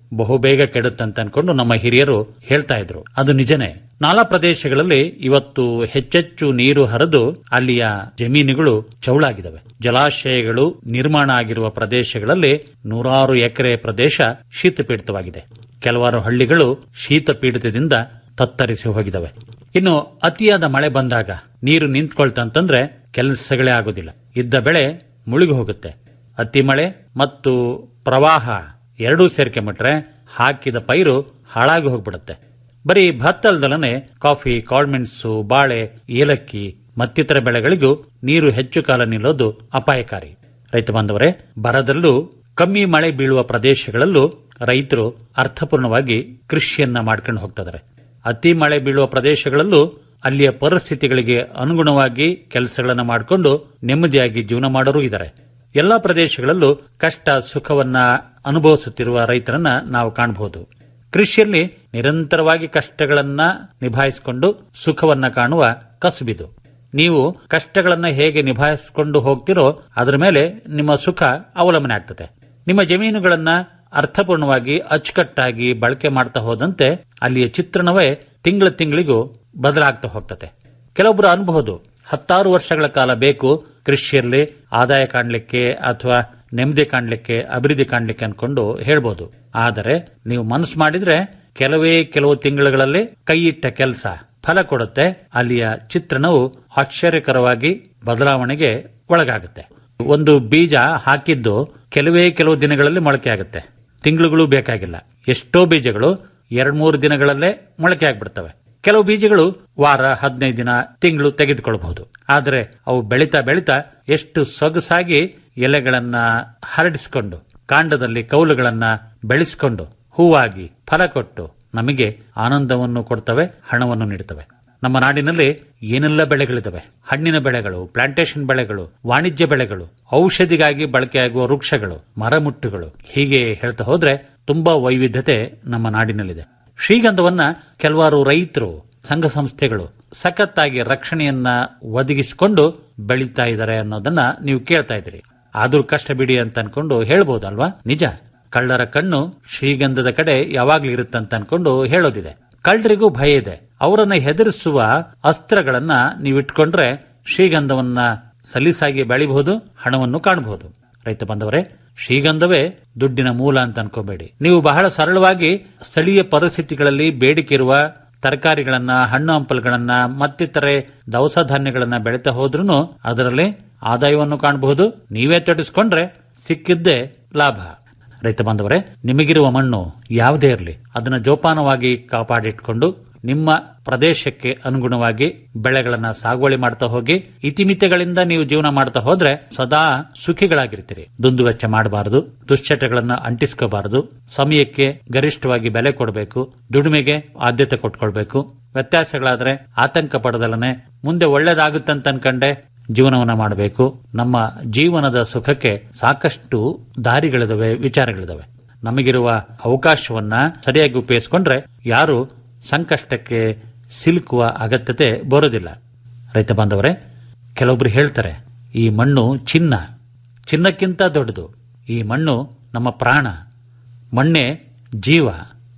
ಬಹುಬೇಗ ಕೆಡುತ್ತಂತ ಅನ್ಕೊಂಡು ನಮ್ಮ ಹಿರಿಯರು ಹೇಳ್ತಾ ಇದ್ರು ಅದು ನಿಜನೇ ನಾಲಾ ಪ್ರದೇಶಗಳಲ್ಲಿ ಇವತ್ತು ಹೆಚ್ಚೆಚ್ಚು ನೀರು ಹರಿದು ಅಲ್ಲಿಯ ಜಮೀನುಗಳು ಚೌಳಾಗಿದ್ದಾವೆ ಜಲಾಶಯಗಳು ನಿರ್ಮಾಣ ಆಗಿರುವ ಪ್ರದೇಶಗಳಲ್ಲಿ ನೂರಾರು ಎಕರೆ ಪ್ರದೇಶ ಶೀತಪೀಡಿತವಾಗಿದೆ ಕೆಲವಾರು ಹಳ್ಳಿಗಳು ಶೀತ ಪೀಡಿತದಿಂದ ತತ್ತರಿಸಿ ಹೋಗಿದವೆ ಇನ್ನು ಅತಿಯಾದ ಮಳೆ ಬಂದಾಗ ನೀರು ನಿಂತ್ಕೊಳ್ತಂತಂದ್ರೆ ಕೆಲಸಗಳೇ ಆಗೋದಿಲ್ಲ ಇದ್ದ ಬೆಳೆ ಮುಳುಗಿ ಹೋಗುತ್ತೆ ಅತಿ ಮಳೆ ಮತ್ತು ಪ್ರವಾಹ ಎರಡೂ ಸೇರ್ಕೊಂಬಿಟ್ರೆ ಹಾಕಿದ ಪೈರು ಹಾಳಾಗಿ ಹೋಗ್ಬಿಡುತ್ತೆ ಬರೀ ಭತ್ತ ಅಲ್ದಲನೆ ಕಾಫಿ ಕಾಳ್ಮೆಣಸು ಬಾಳೆ ಏಲಕ್ಕಿ ಮತ್ತಿತರ ಬೆಳೆಗಳಿಗೂ ನೀರು ಹೆಚ್ಚು ಕಾಲ ನಿಲ್ಲೋದು ಅಪಾಯಕಾರಿ ರೈತ ಬಾಂಧವರೇ ಬರದಲ್ಲೂ ಕಮ್ಮಿ ಮಳೆ ಬೀಳುವ ಪ್ರದೇಶಗಳಲ್ಲೂ ರೈತರು ಅರ್ಥಪೂರ್ಣವಾಗಿ ಕೃಷಿಯನ್ನ ಮಾಡ್ಕೊಂಡು ಹೋಗ್ತಿದ್ದಾರೆ ಅತಿ ಮಳೆ ಬೀಳುವ ಪ್ರದೇಶಗಳಲ್ಲೂ ಅಲ್ಲಿಯ ಪರಿಸ್ಥಿತಿಗಳಿಗೆ ಅನುಗುಣವಾಗಿ ಕೆಲಸಗಳನ್ನ ಮಾಡಿಕೊಂಡು ನೆಮ್ಮದಿಯಾಗಿ ಜೀವನ ಮಾಡೋರು ಇದ್ದಾರೆ ಎಲ್ಲಾ ಪ್ರದೇಶಗಳಲ್ಲೂ ಕಷ್ಟ ಸುಖವನ್ನ ಅನುಭವಿಸುತ್ತಿರುವ ರೈತರನ್ನ ನಾವು ಕಾಣಬಹುದು ಕೃಷಿಯಲ್ಲಿ ನಿರಂತರವಾಗಿ ಕಷ್ಟಗಳನ್ನ ನಿಭಾಯಿಸಿಕೊಂಡು ಸುಖವನ್ನ ಕಾಣುವ ಕಸುಬಿದು ನೀವು ಕಷ್ಟಗಳನ್ನ ಹೇಗೆ ನಿಭಾಯಿಸಿಕೊಂಡು ಹೋಗ್ತಿರೋ ಅದರ ಮೇಲೆ ನಿಮ್ಮ ಸುಖ ಅವಲಂಬನೆ ಆಗ್ತದೆ ನಿಮ್ಮ ಜಮೀನುಗಳನ್ನ ಅರ್ಥಪೂರ್ಣವಾಗಿ ಅಚ್ಚುಕಟ್ಟಾಗಿ ಬಳಕೆ ಮಾಡ್ತಾ ಹೋದಂತೆ ಅಲ್ಲಿಯ ಚಿತ್ರಣವೇ ತಿಂಗಳ ತಿಂಗಳಿಗೂ ಬದಲಾಗ್ತಾ ಹೋಗ್ತದೆ ಕೆಲವೊಬ್ಬರು ಅನ್ಬಹುದು ಹತ್ತಾರು ವರ್ಷಗಳ ಕಾಲ ಬೇಕು ಕೃಷಿಯಲ್ಲಿ ಆದಾಯ ಕಾಣಲಿಕ್ಕೆ ಅಥವಾ ನೆಮ್ಮದಿ ಕಾಣಲಿಕ್ಕೆ ಅಭಿವೃದ್ಧಿ ಕಾಣಲಿಕ್ಕೆ ಅನ್ಕೊಂಡು ಹೇಳ್ಬೋದು ಆದರೆ ನೀವು ಮನಸ್ಸು ಮಾಡಿದ್ರೆ ಕೆಲವೇ ಕೆಲವು ತಿಂಗಳುಗಳಲ್ಲಿ ಕೈಯಿಟ್ಟ ಕೆಲಸ ಫಲ ಕೊಡುತ್ತೆ ಅಲ್ಲಿಯ ಚಿತ್ರಣವು ಆಶ್ಚರ್ಯಕರವಾಗಿ ಬದಲಾವಣೆಗೆ ಒಳಗಾಗುತ್ತೆ ಒಂದು ಬೀಜ ಹಾಕಿದ್ದು ಕೆಲವೇ ಕೆಲವು ದಿನಗಳಲ್ಲಿ ಮೊಳಕೆ ಆಗುತ್ತೆ ತಿಂಗಳುಗಳು ಬೇಕಾಗಿಲ್ಲ ಎಷ್ಟೋ ಬೀಜಗಳು ಎರಡ್ ಮೂರು ದಿನಗಳಲ್ಲೇ ಮೊಳಕೆ ಆಗ್ಬಿಡ್ತವೆ ಕೆಲವು ಬೀಜಗಳು ವಾರ ಹದಿನೈದು ದಿನ ತಿಂಗಳು ತೆಗೆದುಕೊಳ್ಳಬಹುದು ಆದರೆ ಅವು ಬೆಳೀತಾ ಬೆಳೀತಾ ಎಷ್ಟು ಸೊಗಸಾಗಿ ಎಲೆಗಳನ್ನ ಹರಡಿಸಿಕೊಂಡು ಕಾಂಡದಲ್ಲಿ ಕೌಲುಗಳನ್ನ ಬೆಳೆಸಿಕೊಂಡು ಹೂವಾಗಿ ಫಲ ಕೊಟ್ಟು ನಮಗೆ ಆನಂದವನ್ನು ಕೊಡ್ತವೆ ಹಣವನ್ನು ನೀಡುತ್ತವೆ ನಮ್ಮ ನಾಡಿನಲ್ಲಿ ಏನೆಲ್ಲ ಬೆಳೆಗಳಿದ್ದಾವೆ ಹಣ್ಣಿನ ಬೆಳೆಗಳು ಪ್ಲಾಂಟೇಶನ್ ಬೆಳೆಗಳು ವಾಣಿಜ್ಯ ಬೆಳೆಗಳು ಔಷಧಿಗಾಗಿ ಬಳಕೆಯಾಗುವ ವೃಕ್ಷಗಳು ಮರಮುಟ್ಟುಗಳು ಹೀಗೆ ಹೇಳ್ತಾ ಹೋದ್ರೆ ತುಂಬಾ ವೈವಿಧ್ಯತೆ ನಮ್ಮ ನಾಡಿನಲ್ಲಿದೆ ಶ್ರೀಗಂಧವನ್ನ ಕೆಲವಾರು ರೈತರು ಸಂಘ ಸಂಸ್ಥೆಗಳು ಸಖತ್ತಾಗಿ ರಕ್ಷಣೆಯನ್ನ ಒದಗಿಸಿಕೊಂಡು ಬೆಳೀತಾ ಇದ್ದಾರೆ ಅನ್ನೋದನ್ನ ನೀವು ಕೇಳ್ತಾ ಇದ್ರಿ ಆದ್ರೂ ಕಷ್ಟ ಬಿಡಿ ಅಂತ ಅನ್ಕೊಂಡು ಹೇಳ್ಬೋದಲ್ವಾ ನಿಜ ಕಳ್ಳರ ಕಣ್ಣು ಶ್ರೀಗಂಧದ ಕಡೆ ಯಾವಾಗ್ಲೂ ಇರುತ್ತಂತ ಅನ್ಕೊಂಡು ಹೇಳೋದಿದೆ ಕಳ್ಳರಿಗೂ ಭಯ ಇದೆ ಅವರನ್ನ ಹೆದರಿಸುವ ಅಸ್ತ್ರಗಳನ್ನ ನೀವು ಇಟ್ಕೊಂಡ್ರೆ ಶ್ರೀಗಂಧವನ್ನ ಸಲೀಸಾಗಿ ಬೆಳಿಬಹುದು ಹಣವನ್ನು ಕಾಣಬಹುದು ರೈತ ಬಂದವರೇ ಶ್ರೀಗಂಧವೇ ದುಡ್ಡಿನ ಮೂಲ ಅಂತ ಅನ್ಕೋಬೇಡಿ ನೀವು ಬಹಳ ಸರಳವಾಗಿ ಸ್ಥಳೀಯ ಪರಿಸ್ಥಿತಿಗಳಲ್ಲಿ ಬೇಡಿಕೆ ಇರುವ ತರಕಾರಿಗಳನ್ನ ಹಣ್ಣು ಹಂಪಲುಗಳನ್ನ ಮತ್ತಿತರೆ ದವಸ ಧಾನ್ಯಗಳನ್ನ ಬೆಳೀತಾ ಹೋದ್ರೂ ಅದರಲ್ಲಿ ಆದಾಯವನ್ನು ಕಾಣಬಹುದು ನೀವೇ ತೊಡಗಿಸ್ಕೊಂಡ್ರೆ ಸಿಕ್ಕಿದ್ದೇ ಲಾಭ ರೈತ ಬಾಂಧವರೇ ನಿಮಗಿರುವ ಮಣ್ಣು ಯಾವುದೇ ಇರಲಿ ಅದನ್ನ ಜೋಪಾನವಾಗಿ ಕಾಪಾಡಿಟ್ಕೊಂಡು ನಿಮ್ಮ ಪ್ರದೇಶಕ್ಕೆ ಅನುಗುಣವಾಗಿ ಬೆಳೆಗಳನ್ನ ಸಾಗುವಳಿ ಮಾಡ್ತಾ ಹೋಗಿ ಇತಿಮಿತಿಗಳಿಂದ ನೀವು ಜೀವನ ಮಾಡ್ತಾ ಹೋದ್ರೆ ಸದಾ ಸುಖಿಗಳಾಗಿರ್ತೀರಿ ದುಂದುವೆಚ್ಚ ಮಾಡಬಾರದು ದುಶ್ಚಟಗಳನ್ನ ಅಂಟಿಸ್ಕೋಬಾರದು ಸಮಯಕ್ಕೆ ಗರಿಷ್ಠವಾಗಿ ಬೆಲೆ ಕೊಡಬೇಕು ದುಡಿಮೆಗೆ ಆದ್ಯತೆ ಕೊಟ್ಕೊಳ್ಬೇಕು ವ್ಯತ್ಯಾಸಗಳಾದ್ರೆ ಆತಂಕ ಪಡದಲ್ಲನೆ ಮುಂದೆ ಒಳ್ಳೇದಾಗುತ್ತಂತ ಅನ್ಕಂಡೆ ಜೀವನವನ್ನ ಮಾಡಬೇಕು ನಮ್ಮ ಜೀವನದ ಸುಖಕ್ಕೆ ಸಾಕಷ್ಟು ದಾರಿಗಳಿದಾವೆ ವಿಚಾರಗಳಿದಾವೆ ನಮಗಿರುವ ಅವಕಾಶವನ್ನ ಸರಿಯಾಗಿ ಉಪಯೋಗಿಸ್ಕೊಂಡ್ರೆ ಯಾರು ಸಂಕಷ್ಟಕ್ಕೆ ಸಿಲುಕುವ ಅಗತ್ಯತೆ ಬರೋದಿಲ್ಲ ರೈತ ಬಾಂಧವರೇ ಕೆಲವೊಬ್ರು ಹೇಳ್ತಾರೆ ಈ ಮಣ್ಣು ಚಿನ್ನ ಚಿನ್ನಕ್ಕಿಂತ ದೊಡ್ಡದು ಈ ಮಣ್ಣು ನಮ್ಮ ಪ್ರಾಣ ಮಣ್ಣೆ ಜೀವ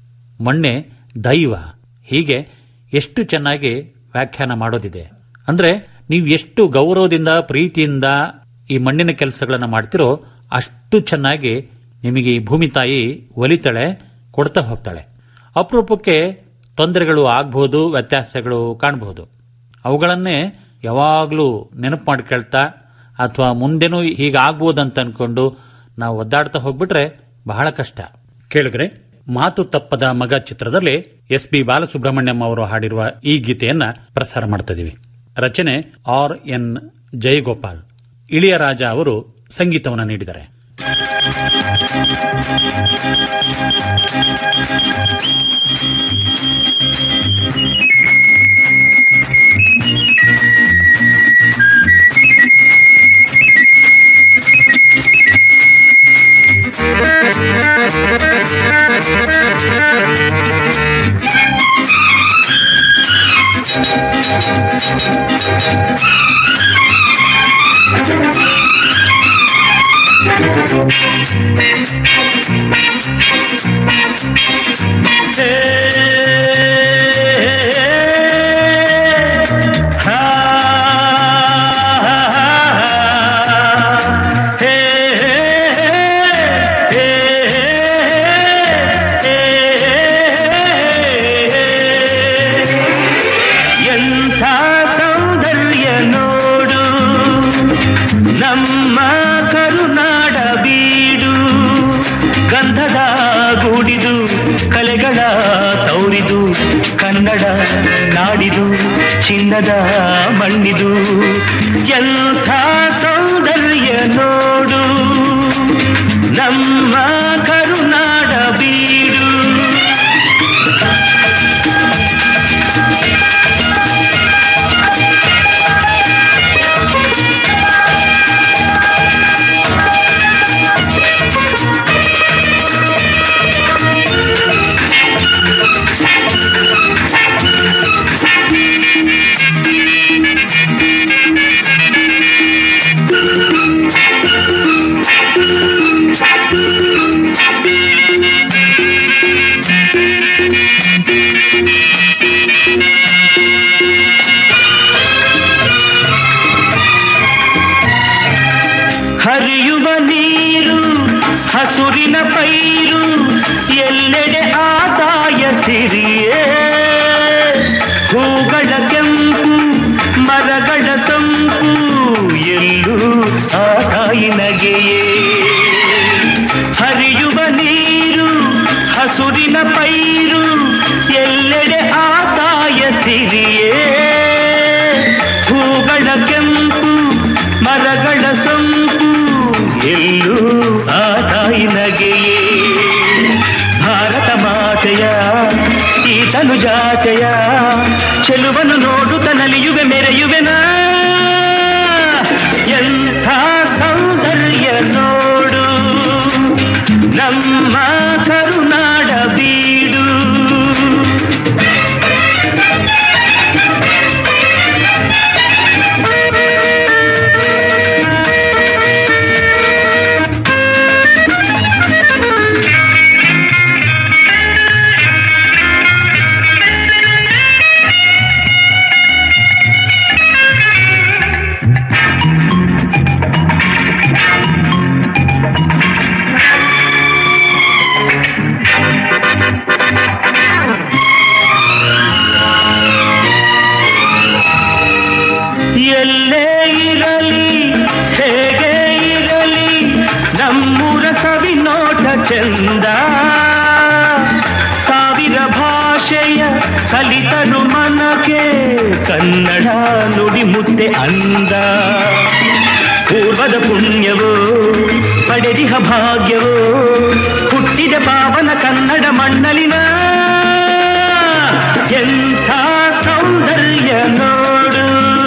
ಮಣ್ಣೆ ದೈವ ಹೀಗೆ ಎಷ್ಟು ಚೆನ್ನಾಗಿ ವ್ಯಾಖ್ಯಾನ ಮಾಡೋದಿದೆ ಅಂದ್ರೆ ನೀವು ಎಷ್ಟು ಗೌರವದಿಂದ ಪ್ರೀತಿಯಿಂದ ಈ ಮಣ್ಣಿನ ಕೆಲಸಗಳನ್ನ ಮಾಡ್ತಿರೋ ಅಷ್ಟು ಚೆನ್ನಾಗಿ ನಿಮಗೆ ಈ ಭೂಮಿ ತಾಯಿ ಒಲಿತಾಳೆ ಕೊಡ್ತಾ ಹೋಗ್ತಾಳೆ ಅಪರೂಪಕ್ಕೆ ತೊಂದರೆಗಳು ಆಗ್ಬಹುದು ವ್ಯತ್ಯಾಸಗಳು ಕಾಣಬಹುದು ಅವುಗಳನ್ನೇ ಯಾವಾಗಲೂ ನೆನಪು ಮಾಡ್ಕೊಳ್ತಾ ಅಥವಾ ಮುಂದೆನೂ ಹೀಗಾಗ್ಬೋದಂತ ಅನ್ಕೊಂಡು ನಾವು ಒದ್ದಾಡ್ತಾ ಹೋಗ್ಬಿಟ್ರೆ ಬಹಳ ಕಷ್ಟ ಕೇಳಿದ್ರೆ ಮಾತು ತಪ್ಪದ ಮಗ ಚಿತ್ರದಲ್ಲಿ ಎಸ್ ಪಿ ಬಾಲಸುಬ್ರಹ್ಮಣ್ಯಂ ಅವರು ಹಾಡಿರುವ ಈ ಗೀತೆಯನ್ನ ಪ್ರಸಾರ ಮಾಡ್ತಾ ಇದೀವಿ ರಚನೆ ಆರ್ ಎನ್ ಜಯಗೋಪಾಲ್ ಇಳಿಯರಾಜ ಅವರು ಸಂಗೀತವನ್ನು ನೀಡಿದ್ದಾರೆ Thank you. ಎಂಥ ಸೌಂದರ್ಯ ನೋಡು ನಮ್ಮ ಕರುನಾಡ ಬೀಡು ಗಂಧದ ಗೂಡಿದು ಕಲೆಗಳ ತೌರಿದು ಕನ್ನಡ ನಾಡಿದು ಚಿನ್ನದ ಮಣ್ಣಿದು ಎಂಥ ಸೌಂದರ್ಯ ನೋಡು ನಮ್ಮ ಕರುನಾಡ ಬೀಡು ಹರಿಯುವ ನೀರು ಹಸುರಿನ ಪೈರು ಎಲ್ಲೆಡೆ ಆದಾಯ ಸಿರಿಯೇ ಹೂಗಳ ಕೆಂಪು ಮರಗಳ ಸೊಂಪು ಎಲ್ಲೂ ಆ ತಾಯಿನಗೆಯೇ ಹರಿಯುವ ನೀರು ಹಸುರಿನ ಪೈರು ಎಲ್ಲೆಡೆ ಆದಾಯ ಸಿರಿಯೇ ಹೂಗಳ ಕೆಂಪು ಮರಗಳ ಸೊಂಪು ಎಲ್ಲೂ ಆ ತಾಯಿನಗೆಯೇ ಭಾರತ ಮಾತೆಯ ಈ ತನು ಜಾತೆಯ ಚೆಲುವನು ನೋಡುತ್ತ ನಲಿಯುವೆ ಮೆರೆಯುವೆನ ಎಂಥ ಸೌಂದರ್ಯ ನೋಡು ನಮ್ಮ ಕರುನಾಡ ಬೀಡು ಎಲ್ಲೇ ಇರಲಿ ಹೇಗೆ ಇರಲಿ ನಮ್ಮೂರ ಸವಿ ನೋಟ ಚಂದ ಸಾವಿರ ಭಾಷೆಯ ಕಲಿತರು ಮನಕ್ಕೆ ಕನ್ನಡ ನುಡಿ ಮುತ್ತೆ ಅಂದ ಪೂರ್ವದ ಪುಣ್ಯವೋ ಪಡೆದಿಹ ಭಾಗ್ಯವೋ ಹುಟ್ಟಿದ ಪಾವನ ಕನ್ನಡ ಮಣ್ಣಲಿನ ಎಂಥ ಸೌಂದರ್ಯ ನೋಡು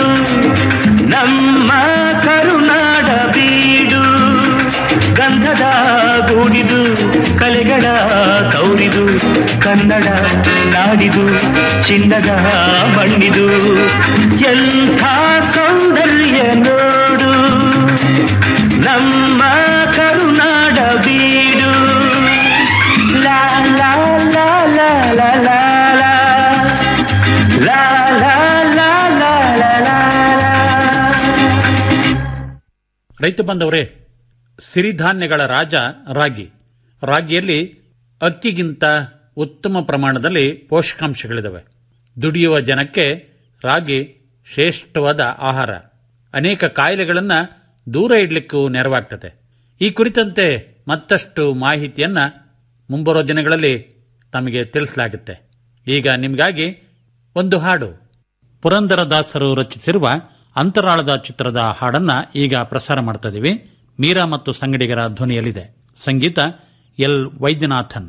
ನಮ್ಮ ಕರುನಾಡ ಬೀಡು ಗಂಧದ ಗೂಡಿದು ಕಲೆಗಳ ಕೌರಿದು ಕನ್ನಡ ನಾಡಿದು ಚಿನ್ನದ ಮಣ್ಣಿದು ಎಂಥ ಸೌಂದರ್ಯ ನೋಡು ನಮ್ಮ ಕರುನಾಡ ಬೀಡು ಲಾ ಲಾ ಲಾ ಲಾ ಲಾ ಲಾ ಲಾ ಲಾ ಲಾ ಲಾ ಲಾ ಲಾ ಲಾ ರೈತ ಬಂದವರೇ ಸಿರಿಧಾನ್ಯಗಳ ರಾಜ ರಾಗಿ ರಾಗಿಯಲ್ಲಿ ಅಕ್ಕಿಗಿಂತ ಉತ್ತಮ ಪ್ರಮಾಣದಲ್ಲಿ ಪೋಷಕಾಂಶಗಳಿವೆ ದುಡಿಯುವ ಜನಕ್ಕೆ ರಾಗಿ ಶ್ರೇಷ್ಠವಾದ ಆಹಾರ ಅನೇಕ ಕಾಯಿಲೆಗಳನ್ನು ದೂರ ಇಡಲಿಕ್ಕೂ ನೆರವಾಗ್ತದೆ ಈ ಕುರಿತಂತೆ ಮತ್ತಷ್ಟು ಮಾಹಿತಿಯನ್ನ ಮುಂಬರುವ ದಿನಗಳಲ್ಲಿ ತಮಗೆ ತಿಳಿಸಲಾಗುತ್ತೆ ಈಗ ನಿಮಗಾಗಿ ಒಂದು ಹಾಡು ಪುರಂದರದಾಸರು ರಚಿಸಿರುವ ಅಂತರಾಳದ ಚಿತ್ರದ ಹಾಡನ್ನ ಈಗ ಪ್ರಸಾರ ಮಾಡ್ತಾ ಇದೀವಿ ಮೀರಾ ಮತ್ತು ಸಂಗಡಿಗರ ಧ್ವನಿಯಲ್ಲಿದೆ ಸಂಗೀತ ಎಲ್ ವೈದ್ಯನಾಥನ್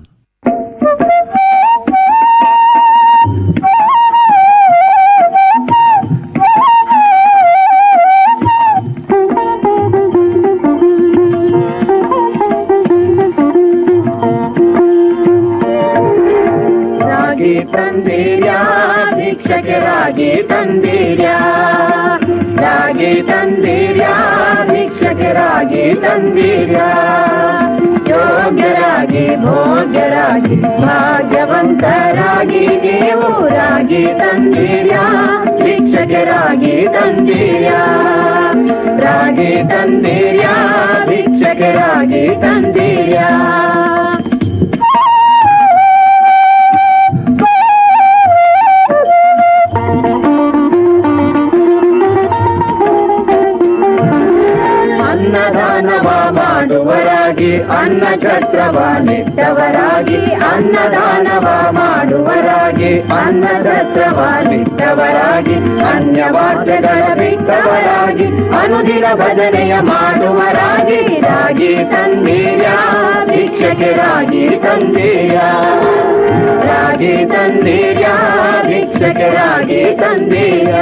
ರಾಗಿ ತಂದಿರ್ಯಾ ಭಿಕ್ಷಕ್ಕೆ ರಾಗಿ ತಂದಿರ್ಯಾ ರಾಗಿ ತಂದಿರ್ಯಾ ಭಿಕ್ಷಕ್ಕೆ ರಾಗಿ ತಂದೀರ್ಯ ಯೋಗ್ಯರಾಗಿ ಭೋಗ್ಯರಾಗಿ ಭಾಗ್ಯವಂತರಾಗಿ ನೀವು ರಾಗಿ ತಂದೀರ್ಯ ಶಿಕ್ಷಕರಾಗಿ ತಂದೀರ್ಯ ರಾಗಿ ತಂದೀರ್ಯ ಶಿಕ್ಷಕರಾಗಿ ತಂದೀರ್ಯ ಅನ್ನದಾನವ ಮಾಡುವರಾಗಿ ಅನ್ನ ಛತ್ರವ ನಿಟ್ಟವರಾಗಿ ಅನ್ನದಾನವ ಮಾಡುವರಾಗಿ ಅನ್ನ ಛತ್ರವ ನಿಟ್ಟವರಾಗಿ ಅನ್ಯವಾದ್ಯಗಳ ಬಿಟ್ಟವರಾಗಿ ಅನುದಿನ ಭಜನೆಯ ಮಾಡುವರಾಗಿ ರಾಗಿ ತಂದೀಯ ಭಿಕ್ಷಕರಾಗಿ ತಂದೀಯ ರಾಗಿ ತಂದೀಯ ಭಿಕ್ಷಕರಾಗಿ ತಂದೀಯ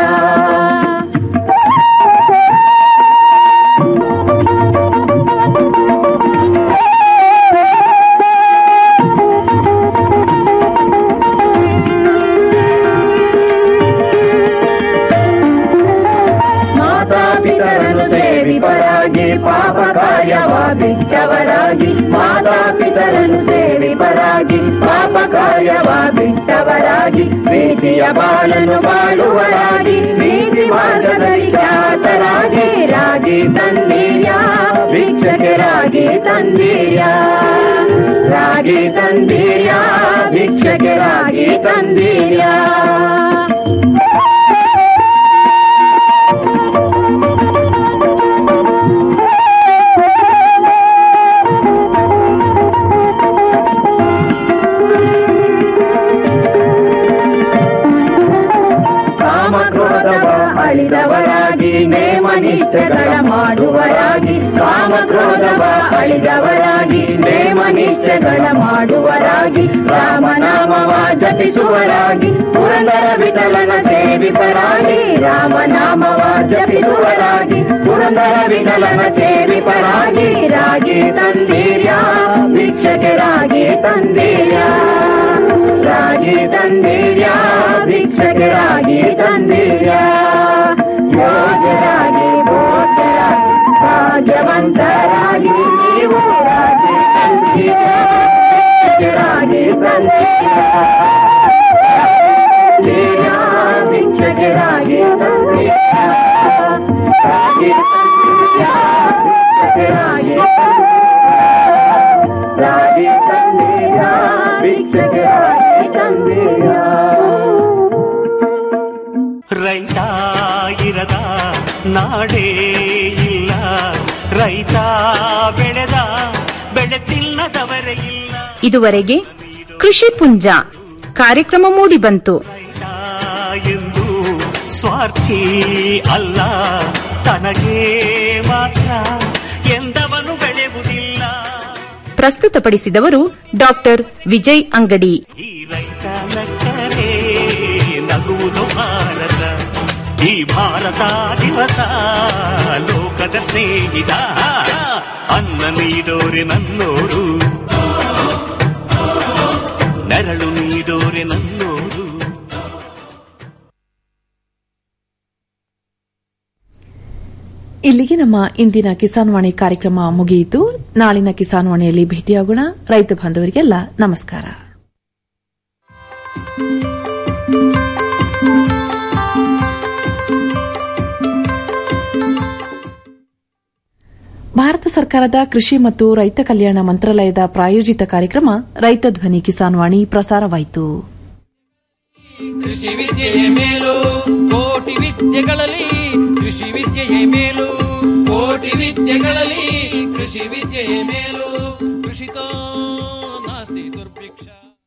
ಮಾತಾಪಿತರನ್ನು ಸೇವಿಪರಾಗಿ ಪಾಪ ಕಾರ್ಯವ ಬಿಟ್ಟವರಾಗಿ ಮಾತಾಪಿತರನ್ನು ಸೇವಿಪರಾಗಿ ಪಾಪ ಕಾರ್ಯವ ಬಿಟ್ಟವರಾಗಿ ಪ್ರೀತಿಯ ಬಾಳನ್ನು ಬಾಳುವರಾಗಿ ಪ್ರೀತಿ ಮಾರ್ಗದಲ್ಲಿ ಖ್ಯಾತರಾಗಿ ರಾಗಿ ತಂದೀಯ ಭಿಕ್ಷಕರಾಗಿ ತಂದೀಯ ರಾಗಿ ತಂದೀಯ ಭಿಕ್ಷಕರಾಗಿ ತಂದೀಯ ಕಾಮಕ್ರೋಧವ ಅಳಿದವರಾಗಿ ನೇಮನಿಷ್ಠಗಳ ಮಾಡುವರಾಗಿ ಕಾಮಕ್ರೋಧವ ಅಳಿದವರಾಗಿ ನೇಮನಿಷ್ಠಗಳ ಮಾಡುವರಾಗಿ ರಾಮನಾಮವ ಜಪಿಸುವರಾಗಿ ಪುರಂದರ ವಿಠಲನ ಸೇವಿಪರಾಗಿ ರಾಮನಾಮವ ಜಪಿಸುವರಾಗಿ ಪುರಂದರ ವಿಠಲನ ಸೇವಿಪರಾಗಿ ರಾಗಿ ತಂದೀರ್ಯ ಭಿಕ್ಷಕರಾಗಿ ತಂದೀರ್ಯ ರಾಗಿ ತಂದೀರ್ಯ ಭಿಕ್ಷಕರಾಗಿ ತಂದೀರ್ಯ ಯೋಗ್ಯರಾಗಿ ಭೋಗ್ಯರಾಗಿ ಭಾಗ್ಯವಂತರಾಗಿ ನೀವು ರಾಗಿ ತಂದೀರ್ಯ ಭಿಕ್ಷಕರಾಗಿ ತಂದೀರ್ಯ ಭಿಕ್ಷಕರಾಗಿ ತಂದೀರ್ಯ ರಾಗಿ ತಂದೀರ್ಯ ಭಿಕ್ಷಕರಾಗಿ ರಾಗಿ ತಂದೀರ್ಯ ಭಿಕ್ಷಕರಾಗಿ ತಂದೀರ್ಯ ರೈತ ಇರದ ನಾಡೇ ಇಲ್ಲ ರೈತ ಬೆಳೆದ ಬೆಳೆ ತಿನ್ನದವರೇ ಇಲ್ಲ ಇದುವರೆಗೆ ಕೃಷಿ ಪುಂಜ ಕಾರ್ಯಕ್ರಮ ಮೂಡಿಬಂತು ಎಂದು ಸ್ವಾರ್ಥಿ ಅಲ್ಲ ತನಗೆ ಮಾತ್ರ ಎಂದವನು ಬೆಳೆಯುವುದಿಲ್ಲ ಪ್ರಸ್ತುತಪಡಿಸಿದವರು ಡಾಕ್ಟರ್ ವಿಜಯ್ ಅಂಗಡಿ ನಕ್ಕರೆ ನಗುವುದು ಭಾರತ ಈ ಭಾರತ ದಿವಸ ಲೋಕದ ಸ್ನೇಹಿತ ಅನ್ನ ನೀಡೋರೆ ನನ್ನೋರು ನೆರಳು ನೀಡೋರೆ ನನ್ನೋರು ಇಲ್ಲಿಗೆ ನಮ್ಮ ಇಂದಿನ ಕಿಸಾನ್ ವಾಣಿ ಕಾರ್ಯಕ್ರಮ ಮುಗಿಯಿತು ನಾಳಿನ ಕಿಸಾನ್ ವಾಣಿಯಲ್ಲಿ ಭೇಟಿಯಾಗೋಣ ರೈತ ಬಾಂಧವರಿಗೆಲ್ಲ ನಮಸ್ಕಾರ ಭಾರತ ಸರ್ಕಾರದ ಕೃಷಿ ಮತ್ತು ರೈತ ಕಲ್ಯಾಣ ಮಂತ್ರಾಲಯದ ಪ್ರಾಯೋಜಿತ ಕಾರ್ಯಕ್ರಮ ರೈತ ಧ್ವನಿ ಕಿಸಾನ್ ವಾಣಿ ಪ್ರಸಾರವಾಯಿತು ಕೃಷಿ ವಿದ್ಯೆಯೇ ಮೇಲು ಕೋಟಿ ವಿದ್ಯೆಗಳಲ್ಲಿ ಕೃಷಿ ವಿದ್ಯೆಯೇ ಮೇಲು ಕೋಟಿ ವಿದ್ಯೆಗಳಲ್ಲಿ ಕೃಷಿ ವಿದ್ಯೆಯೇ ಮೇಲು ಕೃಷಿತೋ ನಾಸ್ತಿ ದುರ್ಭಿಕ್ಷ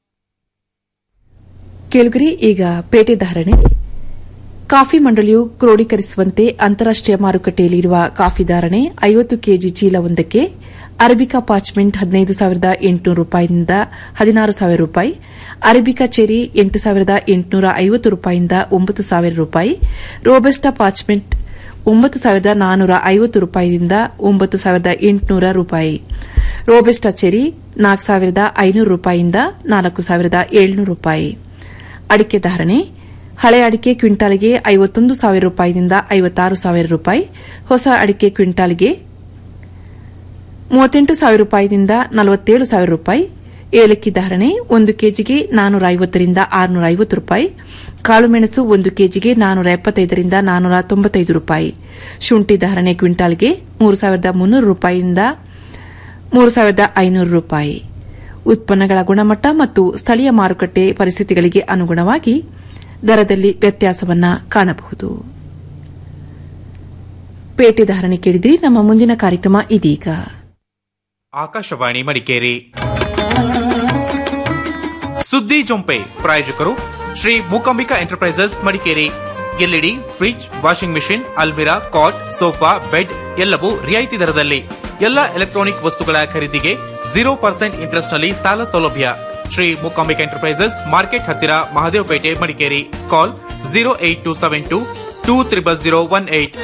ಕೇಳುಗರಿ ಈಗ ಪೇಟೆ ಧಾರಣೆ ಕಾಫಿ ಮಂಡಳಿಯು ಕ್ರೋಢೀಕರಿಸುವಂತೆ ಅಂತಾರಾಷ್ಟೀಯ ಮಾರುಕಟ್ಟೆಯಲ್ಲಿ ಇರುವ ಕಾಫಿ ಧಾರಣೆ ಐವತ್ತು ಕೆಜಿ ಚೀಲವೊಂದಕ್ಕೆ ಅರಬಿಕಾ ಪಾಚ್ಮೆಂಟ್ ಹದಿನೈದು ಸಾವಿರದ ಎಂಟುನೂರು ರೂಪಾಯಿಯಿಂದ ಹದಿನಾರು ಸಾವಿರ ರೂಪಾಯಿ ಅರಬಿಕಾ ಚೆರಿ ಎಂಟು ಸಾವಿರದ ಎಂಟುನೂರ ಐವತ್ತು ರೂಪಾಯಿಯಿಂದ ಒಂಬತ್ತು ಸಾವಿರ ರೂಪಾಯಿ ರೋಬೆಸ್ಟಾ ಪಾಚ್ಮೆಂಟ್ ಒಂಬತ್ತು ಸಾವಿರದ ನಾನ್ನೂರ ಐವತ್ತು ರೂಪಾಯಿಯಿಂದ ಒಂಬತ್ತು ಸಾವಿರದ ಎಂಟುನೂರ ರೂಪಾಯಿ ರೋಬೆಸ್ಟಾ ಚೆರಿ ನಾಲ್ಕು ಸಾವಿರದ ಐನೂರು ರೂಪಾಯಿಯಿಂದ ನಾಲ್ಕು ಸಾವಿರದ ಏಳ್ನೂರು ರೂಪಾಯಿ ಅಡಿಕೆ ಧಾರಣೆ ಹಳೆ ಅಡಿಕೆ ಕ್ವಿಂಟಾಲ್ಗೆ ಐವತ್ತೊಂದು ಸಾವಿರ ರೂಪಾಯಿದಿಂದ ಐವತ್ತಾರು ಸಾವಿರ ರೂಪಾಯಿ ಹೊಸ ಅಡಿಕೆ ಕ್ವಿಂಟಾಲ್ಗೆ ಮೂವತ್ತೆಂಟು ಸಾವಿರ ರೂಪಾಯಿದಿಂದ ನಲವತ್ತೇಳು ಸಾವಿರ ರೂಪಾಯಿ ಏಲಕ್ಕಿ ಧಾರಣೆ ಒಂದು ಕೆಜಿಗೆ ನಾನೂರ ಐವತ್ತರಿಂದ ಆರುನೂರ ಐವತ್ತು ರೂಪಾಯಿ ಕಾಳುಮೆಣಸು ಒಂದು ಕೆಜಿಗೆ ನಾನೂರ ಎಪ್ಪತ್ತೈದರಿಂದ ನಾನೂರ ತೊಂಬತ್ತೈದು ರೂಪಾಯಿ ಶುಂಠಿ ಧಾರಣೆ ಕ್ವಿಂಟಾಲ್ಗೆ ಮೂರು ಸಾವಿರದ ಮುನ್ನೂರು ರೂಪಾಯಿಯಿಂದ ಮೂರು ಸಾವಿರದ ಐನೂರು ರೂಪಾಯಿ ಉತ್ಪನ್ನಗಳ ಗುಣಮಟ್ಟ ಮತ್ತು ಸ್ಥಳೀಯ ಮಾರುಕಟ್ಟೆ ಪರಿಸ್ಥಿತಿಗಳಿಗೆ ಅನುಗುಣವಾಗಿ ದರದಲ್ಲಿ ವ್ಯತ್ಯಾಸವನ್ನ ಕಾಣಬಹುದು ಪೇಟೆ ಧಾರಣೆ ಕೇಳಿದ್ರಿ ನಮ್ಮ ಮುಂದಿನ ಕಾರ್ಯಕ್ರಮ ಇದೀಗ ಆಕಾಶವಾಣಿ ಮಡಿಕೇರಿ ಸುದ್ದಿ ಜೊಂಪೆ ಪ್ರಾಯೋಜಕರು Shri Mookambika enterprises Madikeri LED fridge washing machine ಅಲ್ಮಿರಾ ಕಾಟ್ ಸೋಫಾ ಬೆಡ್ ಎಲ್ಲವೂ ರಿಯಾಯಿತಿ ದರದಲ್ಲಿ ಎಲ್ಲ ಎಲೆಕ್ಟ್ರಾನಿಕ್ ವಸ್ತುಗಳ ಖರೀದಿಗೆ ಜೀರೋ ಪರ್ಸೆಂಟ್ ಇಂಟ್ರೆಸ್ಟ್ ನಲ್ಲಿ ಸಾಲ ಸೌಲಭ್ಯ ಶ್ರೀ ಮೂಕಾಂಬಿಕಾ ಎಂಟರ್ಪ್ರೈಸಸ್ ಮಾರ್ಕೆಟ್ ಹತ್ತಿರ Mahadevapete Madikeri call zero eight two seven two two triple zero one eight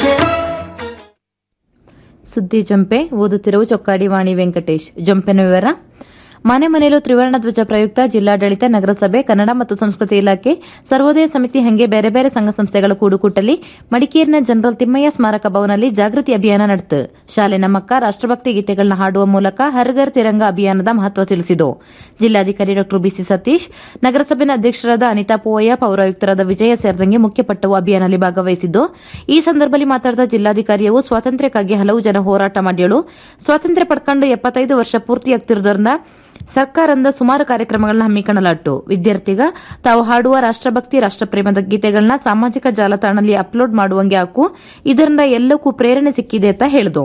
ಸುದ್ದಿ ಜಂಪೆ ಓದುತ್ತಿರುವ ಚೊಕ್ಕಾಡಿ ವಾಣಿ ವೆಂಕಟೇಶ್ ಜಂಪೆನ ವಿವರ ಮನೆ ಮನೆಯಲ್ಲೂ ತ್ರಿವರ್ಣ ಧ್ವಜ ಪ್ರಯುಕ್ತ ಜಿಲ್ಲಾಡಳಿತ ನಗರಸಭೆ ಕನ್ನಡ ಮತ್ತು ಸಂಸ್ಕೃತಿ ಇಲಾಖೆ ಸರ್ವೋದಯ ಸಮಿತಿ ಹಂಗೆ ಬೇರೆ ಬೇರೆ ಸಂಘ ಸಂಸ್ಥೆಗಳ ಕೂಡುಕೂಟಲ್ಲಿ ಮಡಿಕೇರಿನ ಜನರಲ್ ತಿಮ್ಮಯ್ಯ ಸ್ಮಾರಕ ಭವನಲ್ಲಿ ಜಾಗೃತಿ ಅಭಿಯಾನ ನಡೆತು ಶಾಲೆ ನಮ್ಮಕ್ಕ ರಾಷ್ಟ್ರಭಕ್ತಿ ಗೀತೆಗಳನ್ನ ಹಾಡುವ ಮೂಲಕ ಹರ್ಗರ್ ತಿರಂಗ ಅಭಿಯಾನದ ಮಹತ್ವ ತಿಳಿಸಿತು ಜಿಲ್ಲಾಧಿಕಾರಿ ಡಾ ಬಿಸಿ ಸತೀಶ್ ನಗರಸಭೆನ ಅಧ್ಯಕ್ಷರಾದ ಅನಿತಾ ಪೂವಯ್ಯ ಪೌರಾಯುಕ್ತರಾದ ವಿಜಯ ಸೇರಿದಂಗೆ ಮುಖ್ಯಪಟ್ಟವು ಅಭಿಯಾನದಲ್ಲಿ ಭಾಗವಹಿಸಿದ್ದು ಈ ಸಂದರ್ಭದಲ್ಲಿ ಮಾತನಾಡಿದ ಜಿಲ್ಲಾಧಿಕಾರಿಯು ಸ್ವಾತಂತ್ರ್ಯಕ್ಕಾಗಿ ಹಲವು ಜನ ಹೋರಾಟ ಮಾಡ್ಯಳು ಸ್ವಾತಂತ್ರ್ಯ ಪಡ್ಕೊಂಡು ಎಪ್ಪತ್ತೈದು ವರ್ಷ ಪೂರ್ತಿಯಾಗ್ತಿರೋದ್ರಿಂದ ಸರ್ಕಾರದಿಂದ ಸುಮಾರು ಕಾರ್ಯಕ್ರಮಗಳನ್ನ ಹಮ್ಮಿಕೊಳ್ಳಲಾಟ್ಟು ವಿದ್ಯಾರ್ಥಿಗ ತಾವು ಹಾಡುವ ರಾಷ್ಟ್ರಭಕ್ತಿ ರಾಷ್ಟ್ರಪ್ರೇಮದ ಗೀತೆಗಳನ್ನ ಸಾಮಾಜಿಕ ಜಾಲತಾಣದಲ್ಲಿ ಅಪ್ಲೋಡ್ ಮಾಡುವಂಗೆ ಹಾಕು ಇದರಿಂದ ಎಲ್ಲಕ್ಕೂ ಪ್ರೇರಣೆ ಸಿಕ್ಕಿದೆ ಅಂತ ಹೇಳಿದು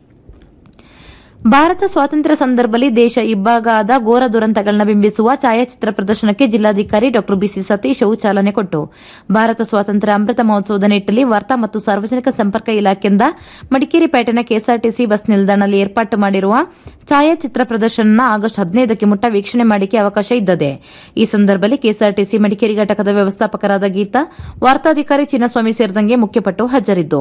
ಭಾರತ ಸ್ವಾತಂತ್ರ್ಯ ಸಂದರ್ಭದಲ್ಲಿ ದೇಶ ಇಬ್ಬಾಗಾದ ಘೋರ ದುರಂತಗಳನ್ನ ಬಿಂಬಿಸುವ ಛಾಯಾಚಿತ್ರ ಪ್ರದರ್ಶನಕ್ಕೆ ಜಿಲ್ಲಾಧಿಕಾರಿ ಡಾ ಬಿಸಿ ಸತೀಶ್ ಅವು ಚಾಲನೆ ಕೊಟ್ಟು ಭಾರತ ಸ್ವಾತಂತ್ರ್ಯ ಅಮೃತ ಮಹೋತ್ಸವದ ನಿಟ್ಟಲ್ಲಿ ವಾರ್ತಾ ಮತ್ತು ಸಾರ್ವಜನಿಕ ಸಂಪರ್ಕ ಇಲಾಖೆಯಿಂದ ಮಡಿಕೇರಿ ಪೇಟೆನ ಕೆಎಸ್ಆರ್ಟಿಸಿ ಬಸ್ ನಿಲ್ದಾಣದಲ್ಲಿ ಏರ್ಪಾಟು ಮಾಡಿರುವ ಛಾಯಾಚಿತ್ರ ಪ್ರದರ್ಶನ ಆಗಸ್ಟ್ ಹದಿನೈದಕ್ಕೆ ಮುಟ್ಟ ವೀಕ್ಷಣೆ ಮಾಡಿಕೆ ಅವಕಾಶ ಇದ್ದದೆ ಈ ಸಂದರ್ಭದಲ್ಲಿ ಕೆಎಸ್ಆರ್ಟಿಸಿ ಮಡಿಕೇರಿ ಘಟಕದ ವ್ಯವಸ್ಥಾಪಕರಾದ ಗೀತಾ ವಾರ್ತಾಧಿಕಾರಿ ಚಿನ್ನಸ್ವಾಮಿ ಸೇರಿದಂಗೆ ಮುಖ್ಯಪಟ್ಟು ಹಾಜರಿದ್ದು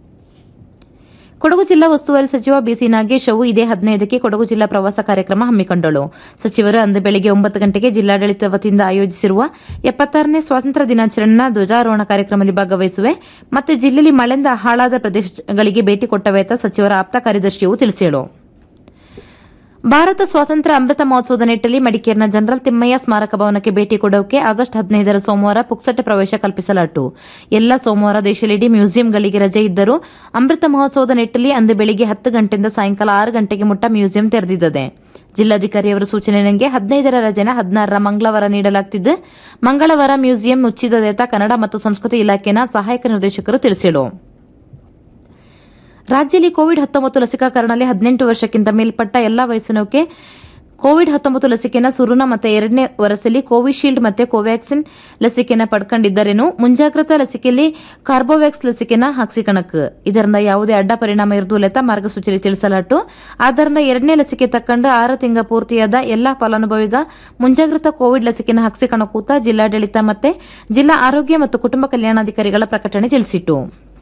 ಕೊಡಗು ಜಿಲ್ಲಾ ಉಸ್ತುವಾರಿ ಸಚಿವ ಬಿಸಿ ನಾಗೇಶ್ ಅವು ಇದೇ ಹದಿನೈದಕ್ಕೆ ಕೊಡಗು ಜಿಲ್ಲಾ ಪ್ರವಾಸ ಕಾರ್ಯಕ್ರಮ ಹಮ್ಮಿಕೊಂಡಳು ಸಚಿವರು ಅಂದು ಬೆಳಗ್ಗೆ ಒಂಬತ್ತು ಗಂಟೆಗೆ ಜಿಲ್ಲಾಡಳಿತ ವತಿಯಿಂದ ಆಯೋಜಿಸಿರುವ ಎಪ್ಪತ್ತಾರನೇ ಸ್ವಾತಂತ್ರ್ಯ ದಿನಾಚರಣೆಯ ಧ್ವಜಾರೋಹಣ ಕಾರ್ಯಕ್ರಮದಲ್ಲಿ ಭಾಗವಹಿಸುವೆ ಮತ್ತು ಜಿಲ್ಲೆಯಲ್ಲಿ ಮಳೆಯಿಂದ ಹಾಳಾದ ಪ್ರದೇಶಗಳಿಗೆ ಭೇಟಿ ಕೊಟ್ಟವೆ ಅಂತ ಸಚಿವರ ಆಪ್ತ ಕಾರ್ಯದರ್ಶಿಯು ತಿಳಿಸಿದರು ಭಾರತ ಸ್ವಾತಂತ್ರ್ಯ ಅಮೃತ ಮಹೋತ್ಸವದ ನಿಟ್ಟಲ್ಲಿ ಮಡಿಕೇರಿನ ಜನರಲ್ ತಿಮ್ಮಯ್ಯ ಸ್ಮಾರಕ ಭವನಕ್ಕೆ ಭೇಟಿ ಕೊಡೋಕೆ ಆಗಸ್ಟ್ ಹದಿನೈದರ ಸೋಮವಾರ ಪುಕ್ಸಟ್ಟೆ ಪ್ರವೇಶ ಕಲ್ಪಿಸಲಾಯಿತು ಎಲ್ಲ ಸೋಮವಾರ ದೇಶದೆಡೆ ಮ್ಯೂಸಿಯಂಗಳಿಗೆ ರಜೆ ಇದ್ದರೂ ಅಮೃತ ಮಹೋತ್ಸವದ ನಿಟ್ಟಲ್ಲಿ ಅಂದು ಬೆಳಿಗ್ಗೆ ಹತ್ತು ಗಂಟೆಯಿಂದ ಸಾಯಂಕಾಲ ಆರು ಗಂಟೆಗೆ ಮುಟ್ಟ ಮ್ಯೂಸಿಯಂ ತೆರೆದಿದ್ದದೆ ಜಿಲ್ಲಾಧಿಕಾರಿಯವರ ಸೂಚನೆಯಂಗೆ ಹದಿನೈದರ ರಜೆನ ಹದಿನಾರರ ಮಂಗಳವಾರ ನೀಡಲಾಗುತ್ತಿದ್ದು ಮಂಗಳವಾರ ಮ್ಯೂಸಿಯಂ ಮುಚ್ಚಿದದೆ ಅಂತ ಕನ್ನಡ ಮತ್ತು ಸಂಸ್ಕೃತಿ ಇಲಾಖೆನ ಸಹಾಯಕ ನಿರ್ದೇಶಕರು ತಿಳಿಸಿದರು ರಾಜ್ಯದಲ್ಲಿ ಕೋವಿಡ್ ಹತ್ತೊಂಬತ್ತು ಲಸಿಕಾಕರಣದಲ್ಲಿ ಹದಿನೆಂಟು ವರ್ಷಕ್ಕಿಂತ ಮೇಲ್ಪಟ್ಟ ಎಲ್ಲಾ ವಯಸ್ಸಿನವಕ್ಕೆ ಕೋವಿಡ್ ಹತ್ತೊಂಬತ್ತು ಲಸಿಕೆನ ಸುರುನ ಮತ್ತೆ ಎರಡನೇ ವರಸಲ್ಲಿ ಕೋವಿಶೀಲ್ಡ್ ಮತ್ತೆ ಕೋವ್ಯಾಕ್ಸಿನ್ ಲಸಿಕೆನ ಪಡ್ಕೊಂಡಿದ್ದರೇನು ಮುಂಜಾಗ್ರತಾ ಲಸಿಕೆಯಲ್ಲಿ ಕಾರ್ಬೋವ್ಯಾಕ್ಸ್ ಲಸಿಕೆನ ಹಾಕ್ಸಿಕಣಕ್ ಇದರಿಂದ ಯಾವುದೇ ಅಡ್ಡ ಪರಿಣಾಮ ಇರುವುದಿಲ್ಲ ಮಾರ್ಗಸೂಚಿ ತಿಳಿಸಲಾಟು ಆದ್ದರಿಂದ ಎರಡನೇ ಲಸಿಕೆ ತಕ್ಕಂಡು ಆರು ತಿಂಗಳ ಪೂರ್ತಿಯಾದ ಎಲ್ಲಾ ಫಲಾನುಭವಿಗ ಮುಂಜಾಗ್ರತಾ ಕೋವಿಡ್ ಲಸಿಕೆನ ಹಾಕ್ಸಿಕಣಕೂತ ಜಿಲ್ಲಾಡಳಿತ ಮತ್ತೆ ಜಿಲ್ಲಾ ಆರೋಗ್ಯ ಮತ್ತು ಕುಟುಂಬ ಕಲ್ಯಾಣಾಧಿಕಾರಿಗಳ ಪ್ರಕಟಣೆ ತಿಳಿಸಿತು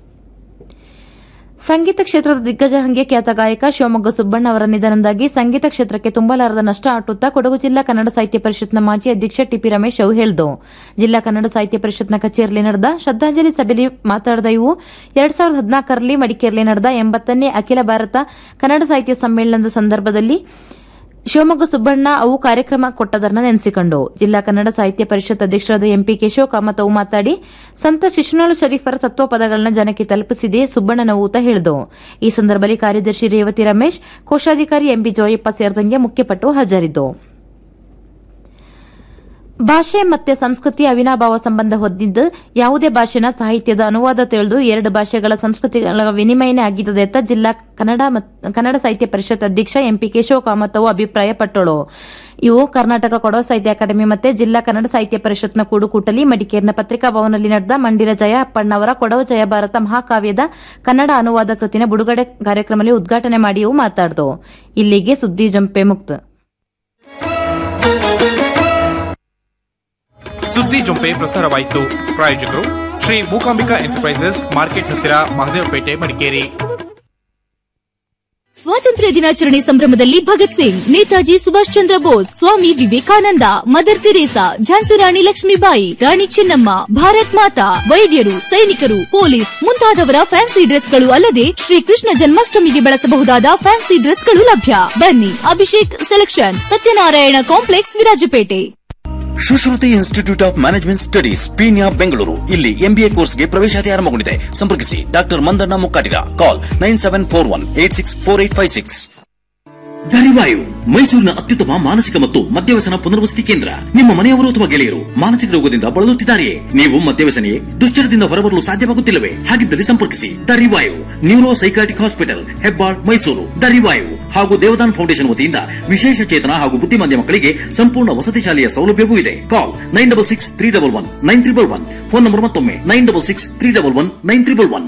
ಸಂಗೀತ ಕ್ಷೇತ್ರದ ದಿಗ್ಗಜ ಹಂಗೆ ಖ್ಯಾತ ಗಾಯಕ ಶಿವಮೊಗ್ಗ ಸುಬ್ಬಣ್ಣ ಅವರ ನಿಧನದಿಂದಾಗಿ ಸಂಗೀತ ಕ್ಷೇತ್ರಕ್ಕೆ ತುಂಬಲಾರದ ನಷ್ಟ ಆಟುತ್ತಾ ಕೊಡಗು ಜಿಲ್ಲಾ ಕನ್ನಡ ಸಾಹಿತ್ಯ ಪರಿಷತ್ನ ಮಾಜಿ ಅಧ್ಯಕ್ಷ ಟಿಪಿ ರಮೇಶ್ ಅವು ಹೇಳಿದು ಜಿಲ್ಲಾ ಕನ್ನಡ ಸಾಹಿತ್ಯ ಪರಿಷತ್ನ ಕಚೇರಿಯಲ್ಲಿ ನಡೆದ ಶ್ರದ್ದಾಂಜಲಿ ಸಭೆಯಲ್ಲಿ ಮಾತನಾಡಿದ ಇವು ಎರಡ್ ಸಾವಿರದ ಹದಿನಾಲ್ಕರಲ್ಲಿ ಮಡಿಕೇರಿಯಲ್ಲಿ ನಡೆದ ಎಂಬತ್ತನೇ ಅಖಿಲ ಭಾರತ ಕನ್ನಡ ಸಾಹಿತ್ಯ ಸಮ್ಮೇಳನದ ಸಂದರ್ಭದಲ್ಲಿ ಶಿವಮೊಗ್ಗ ಸುಬ್ಬಣ್ಣ ಅವು ಕಾರ್ಯಕ್ರಮ ಕೊಟ್ಟದನ್ನ ನೆನೆಸಿಕೊಂಡು ಜಿಲ್ಲಾ ಕನ್ನಡ ಸಾಹಿತ್ಯ ಪರಿಷತ್ ಅಧ್ಯಕ್ಷರಾದ ಎಂಪಿ ಕೇಶವ ಕಾಮತ್ ಅವು ಮಾತಾಡಿ ಸಂತ ಶಿಶುನಾಳು ಶರೀಫರ ತತ್ವಪದಗಳನ್ನ ಜನಕ್ಕೆ ತಲುಪಿಸಿದೆ ಸುಬ್ಬಣ್ಣನ ಊತ ಹೇಳಿದು ಈ ಸಂದರ್ಭದಲ್ಲಿ ಕಾರ್ಯದರ್ಶಿ ರೇವತಿ ರಮೇಶ್ ಕೋಶಾಧಿಕಾರಿ ಎಂಪಿ ಜೋಯಪ್ಪ ಸೇರಿದಂಗೆ ಮುಖ್ಯಪಟ್ಟು ಹಾಜರಿದ್ದು ಭಾಷೆ ಮತ್ತೆ ಸಂಸ್ಕೃತಿ ಅವಿನಾಭಾವ ಸಂಬಂಧ ಹೊಂದಿದ್ದು ಯಾವುದೇ ಭಾಷೆನ ಸಾಹಿತ್ಯದ ಅನುವಾದ ತಿಳಿದು ಎರಡು ಭಾಷೆಗಳ ಸಂಸ್ಕೃತಿಗಳ ವಿನಿಮಯನೇ ಆಗಿದ್ದದೆ ಅಂತ ಜಿಲ್ಲಾ ಕನ್ನಡ ಕನ್ನಡ ಸಾಹಿತ್ಯ ಪರಿಷತ್ ಅಧ್ಯಕ್ಷ ಎಂಪಿ ಕೇಶವ ಕಾಮತ್ ಅವು ಅಭಿಪ್ರಾಯಪಟ್ಟಳು ಇವು ಕರ್ನಾಟಕ ಕೊಡವ ಸಾಹಿತ್ಯ ಅಕಾಡೆಮಿ ಮತ್ತೆ ಜಿಲ್ಲಾ ಕನ್ನಡ ಸಾಹಿತ್ಯ ಪರಿಷತ್ನ ಕೂಡುಕೂಟಲಿ ಮಡಿಕೇರಿನ ಪತ್ರಿಕಾ ಭವನದಲ್ಲಿ ನಡೆದ ಮಂಡಿರ ಜಯ ಅಪ್ಪಣ್ಣವರ ಕೊಡವ ಜಯ ಭಾರತ ಮಹಾಕಾವ್ಯದ ಕನ್ನಡ ಅನುವಾದ ಕೃತಿನ ಬಿಡುಗಡೆ ಕಾರ್ಯಕ್ರಮದಲ್ಲಿ ಉದ್ಘಾಟನೆ ಮಾಡಿ ಇವು ಮಾತಾಡಿದು ಇಲ್ಲಿಗೆ ಸುದ್ದಿ ಜಂಪೆ ಮುಕ್ತ ಸುದ್ದಿ ಜೊಂಪೆ ಪ್ರಸಾರವಾಯಿತು ಪ್ರಾಯೋಜಕರು ಶ್ರೀ ಮೂಕಾಂಬಿಕಾ ಎಂಟರ್ಪ್ರೈಸಸ್ ಮಾರ್ಕೆಟ್ ಹತ್ತಿರ ಮಹದೇವಪೇಟೆ ಮಡಿಕೇರಿ ಸ್ವಾತಂತ್ರ್ಯ ದಿನಾಚರಣೆ ಸಂಭ್ರಮದಲ್ಲಿ ಭಗತ್ ಸಿಂಗ್ ನೇತಾಜಿ ಸುಭಾಷ್ ಚಂದ್ರ ಬೋಸ್ ಸ್ವಾಮಿ ವಿವೇಕಾನಂದ ಮದರ್ ತೆರೇಸಾ ಝಾನ್ಸಿ ರಾಣಿ ಲಕ್ಷ್ಮೀಬಾಯಿ ರಾಣಿ ಚೆನ್ನಮ್ಮ ಭಾರತ್ ಮಾತಾ ವೈದ್ಯರು ಸೈನಿಕರು ಪೊಲೀಸ್ ಮುಂತಾದವರ ಫ್ಯಾನ್ಸಿ ಡ್ರೆಸ್ಗಳು ಅಲ್ಲದೆ ಶ್ರೀಕೃಷ್ಣ ಜನ್ಮಾಷ್ಟಮಿಗೆ ಬಳಸಬಹುದಾದ ಫ್ಯಾನ್ಸಿ ಡ್ರೆಸ್ಗಳು ಲಭ್ಯ ಬನ್ನಿ Abhishek selection Satyanarayana complex Virajpet Sushruti institute of management studies Peenya Bengaluru ಇಲ್ಲಿ ಎಂಬಿಎ ಕೋರ್ಸ್ಗೆ ಪ್ರವೇಶಾತಿ ಆರಂಭಗೊಂಡಿದೆ ಸಂಪರ್ಕಿಸಿ doctor Mandanna Mukkatiga call nine seven four one eight six four eight five six Dariwayu ಮೈಸೂರಿನ ಅತ್ಯುತ್ತಮ ಮಾನಸಿಕ ಮತ್ತು ಮದ್ಯವ್ಯಸನ ಪುನರ್ವಸತಿ ಕೇಂದ್ರ ನಿಮ್ಮ ಮನೆಯವರು ಅಥವಾ ಗೆಳೆಯರು ಮಾನಸಿಕ ರೋಗದಿಂದ ಬಳಲುತ್ತಿದ್ದಾರೆಯೇ ನೀವು ಮದ್ಯವ್ಯಸನೆಯೇ ದುಶ್ಚರದಿಂದ ಹೊರಬರಲು ಸಾಧ್ಯವಾಗುತ್ತಿಲ್ಲವೇ ಹಾಗಿದ್ದಲ್ಲಿ ಸಂಪರ್ಕಿಸಿ Dariwayu neuro psychiatric hospital Hebbal Mysuru Dariwayu ಹಾಗೂ ದೇವದಾನ್ ಫೌಂಡೇಶನ್ ವತಿಯಿಂದ ವಿಶೇಷ ಚೇತನ ಹಾಗೂ ಬುದ್ಧಿಮಾಂದ್ಯ ಮಕ್ಕಳಿಗೆ ಸಂಪೂರ್ಣ ವಸತಿ ಶಾಲೆಯ ಸೌಲಭ್ಯವೂ ಇದೆ call nine double six three double one nine triple one phone number ಮತ್ತೊಮ್ಮೆ nine double six three double one nine triple one